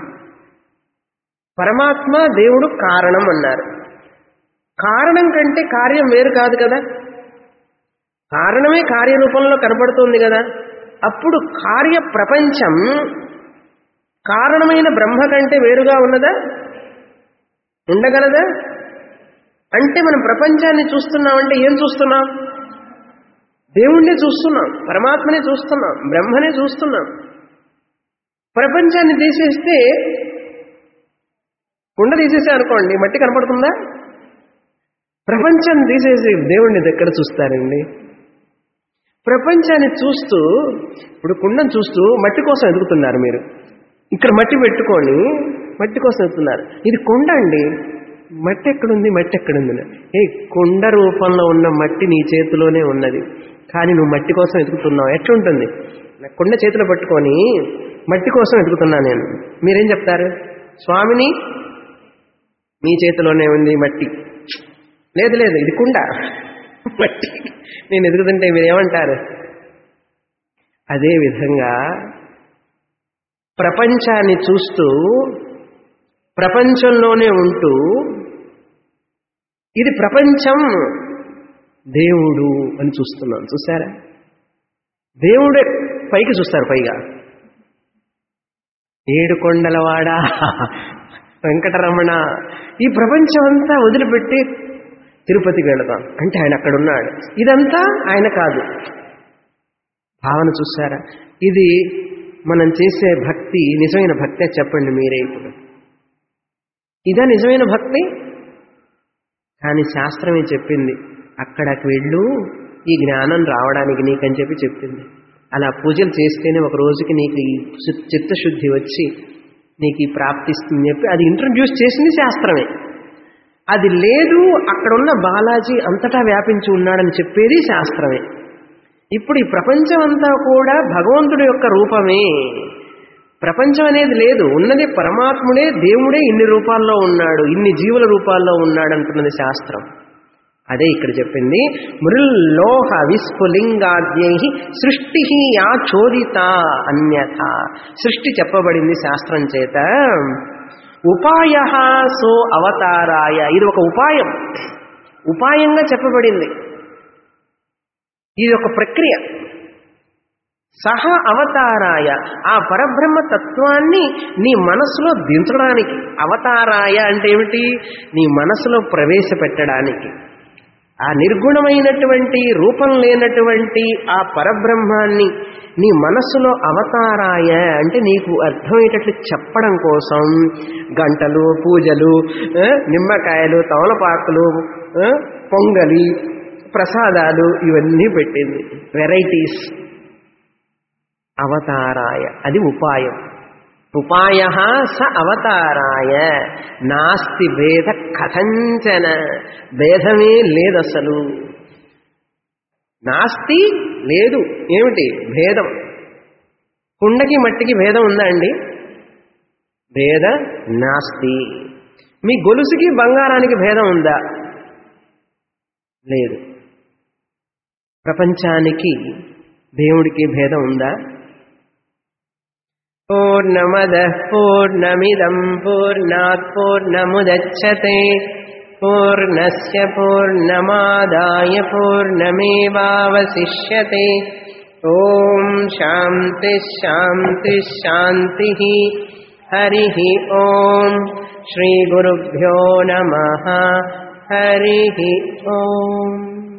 పరమాత్మ దేవుడు కారణం అన్నారు కారణం కంటే కార్యం వేరు కాదు కదా కారణమే కార్యరూపంలో కనపడుతుంది కదా అప్పుడు కార్య ప్రపంచం కారణమైన బ్రహ్మ కంటే వేరుగా ఉన్నదా ఉండగలదా అంటే మనం ప్రపంచాన్ని చూస్తున్నామంటే ఏం చూస్తున్నాం దేవుణ్ణి చూస్తున్నాం పరమాత్మనే చూస్తున్నాం బ్రహ్మనే చూస్తున్నాం ప్రపంచాన్ని తీసేస్తే కుండ తీసేసే అనుకోండి మట్టి కనపడుతుందా ప్రపంచాన్ని తీసేసి దేవుణ్ణి ఎక్కడ చూస్తారండి ప్రపంచాన్ని చూస్తూ ఇప్పుడు కుండను చూస్తూ మట్టి కోసం ఎదుగుతున్నారు మీరు ఇక్కడ మట్టి పెట్టుకొని మట్టి కోసం ఎదుగుతున్నారు ఇది కుండ అండి మట్టి ఎక్కడుంది మట్టి ఎక్కడుంది ఏ కుండ రూపంలో ఉన్న మట్టి నీ చేతిలోనే ఉన్నది కానీ నువ్వు మట్టి కోసం ఎదుగుతున్నావు ఎట్లుంటుంది కుండ చేతిలో పట్టుకొని మట్టి కోసం ఎదుగుతున్నా నేను మీరేం చెప్తారు స్వామిని మీ చేతిలోనే ఉంది మట్టి లేదు లేదు ఇది కుండ మట్టి నేను ఎదుగుతుంటే మీరు ఏమంటారు అదేవిధంగా ప్రపంచాన్ని చూస్తూ ప్రపంచంలోనే ఉంటూ ఇది ప్రపంచం దేవుడు అని చూస్తున్నాం చూసారా దేవుడే పైకి చూస్తారు పైగా ఏడు కొండలవాడా వెంకటరమణ ఈ ప్రపంచం అంతా వదిలిపెట్టి తిరుపతికి వెళదాం అంటే ఆయన అక్కడ ఉన్నాడు ఇదంతా ఆయన కాదు భావన చూసారా ఇది మనం చేసే భక్తి నిజమైన భక్తే చెప్పండి మీరే ఇప్పుడు ఇదా నిజమైన భక్తి కానీ శాస్త్రమే చెప్పింది అక్కడికి వెళ్ళు ఈ జ్ఞానం రావడానికి నీకని చెప్పి చెప్పింది అలా పూజలు చేస్తేనే ఒక రోజుకి నీకు ఈ చి- చిత్తశుద్ధి వచ్చి నీకు ఈ ప్రాప్తిస్తుంది చెప్పి అది ఇంట్రడ్యూస్ చేసింది శాస్త్రమే అది లేదు అక్కడున్న బాలాజీ అంతటా వ్యాపించి ఉన్నాడని చెప్పేది శాస్త్రమే ఇప్పుడు ఈ ప్రపంచం అంతా కూడా భగవంతుడి యొక్క రూపమే ప్రపంచం అనేది లేదు ఉన్నది పరమాత్ముడే దేవుడే ఇన్ని రూపాల్లో ఉన్నాడు ఇన్ని జీవుల రూపాల్లో ఉన్నాడు అంటున్నది శాస్త్రం అదే ఇక్కడ చెప్పింది మృల్లోహ విస్ఫులింగాద్యై సృష్టి యా చోదిత అన్యథ సృష్టి చెప్పబడింది శాస్త్రం చేత ఉపాయ సో అవతారాయ ఇది ఒక ఉపాయం ఉపాయంగా చెప్పబడింది ఇది ఒక ప్రక్రియ సహ అవతారాయ ఆ పరబ్రహ్మ తత్వాన్ని నీ మనసులో దించడానికి అవతారాయ అంటే ఏమిటి నీ మనసులో ప్రవేశపెట్టడానికి ఆ నిర్గుణమైనటువంటి రూపం లేనటువంటి ఆ పరబ్రహ్మాన్ని నీ మనస్సులో అవతారాయ అంటే నీకు అర్థమయ్యేటట్లు చెప్పడం కోసం గంటలు పూజలు ఆ, నిమ్మకాయలు తమలపాకులు ఆ, పొంగలి ప్రసాదాలు ఇవన్నీ పెట్టింది వెరైటీస్ అవతారాయ అది ఉపాయం ఉపాయ స అవతారాయ నాస్తి భేద కథంచన భేదమే లేదు అసలు నాస్తి లేదు ఏమిటి భేదం కుండకి మట్టికి భేదం ఉందా అండి భేద నాస్తి మీ గొలుసుకి బంగారానికి భేదం ఉందా లేదు ప్రపంచానికి దేవుడికి భేదం ఉందా పూర్ణమద పూర్ణమిదం పూర్ణాత్ పూర్ణముదచ్చతే पूर्णस्य पूर्णमादाय पूर्णमेवावशिष्यते ॐ शान्तिः शान्तिः शान्तिः हरिः ॐ श्रीगुरुभ्यो नमः हरिः ॐ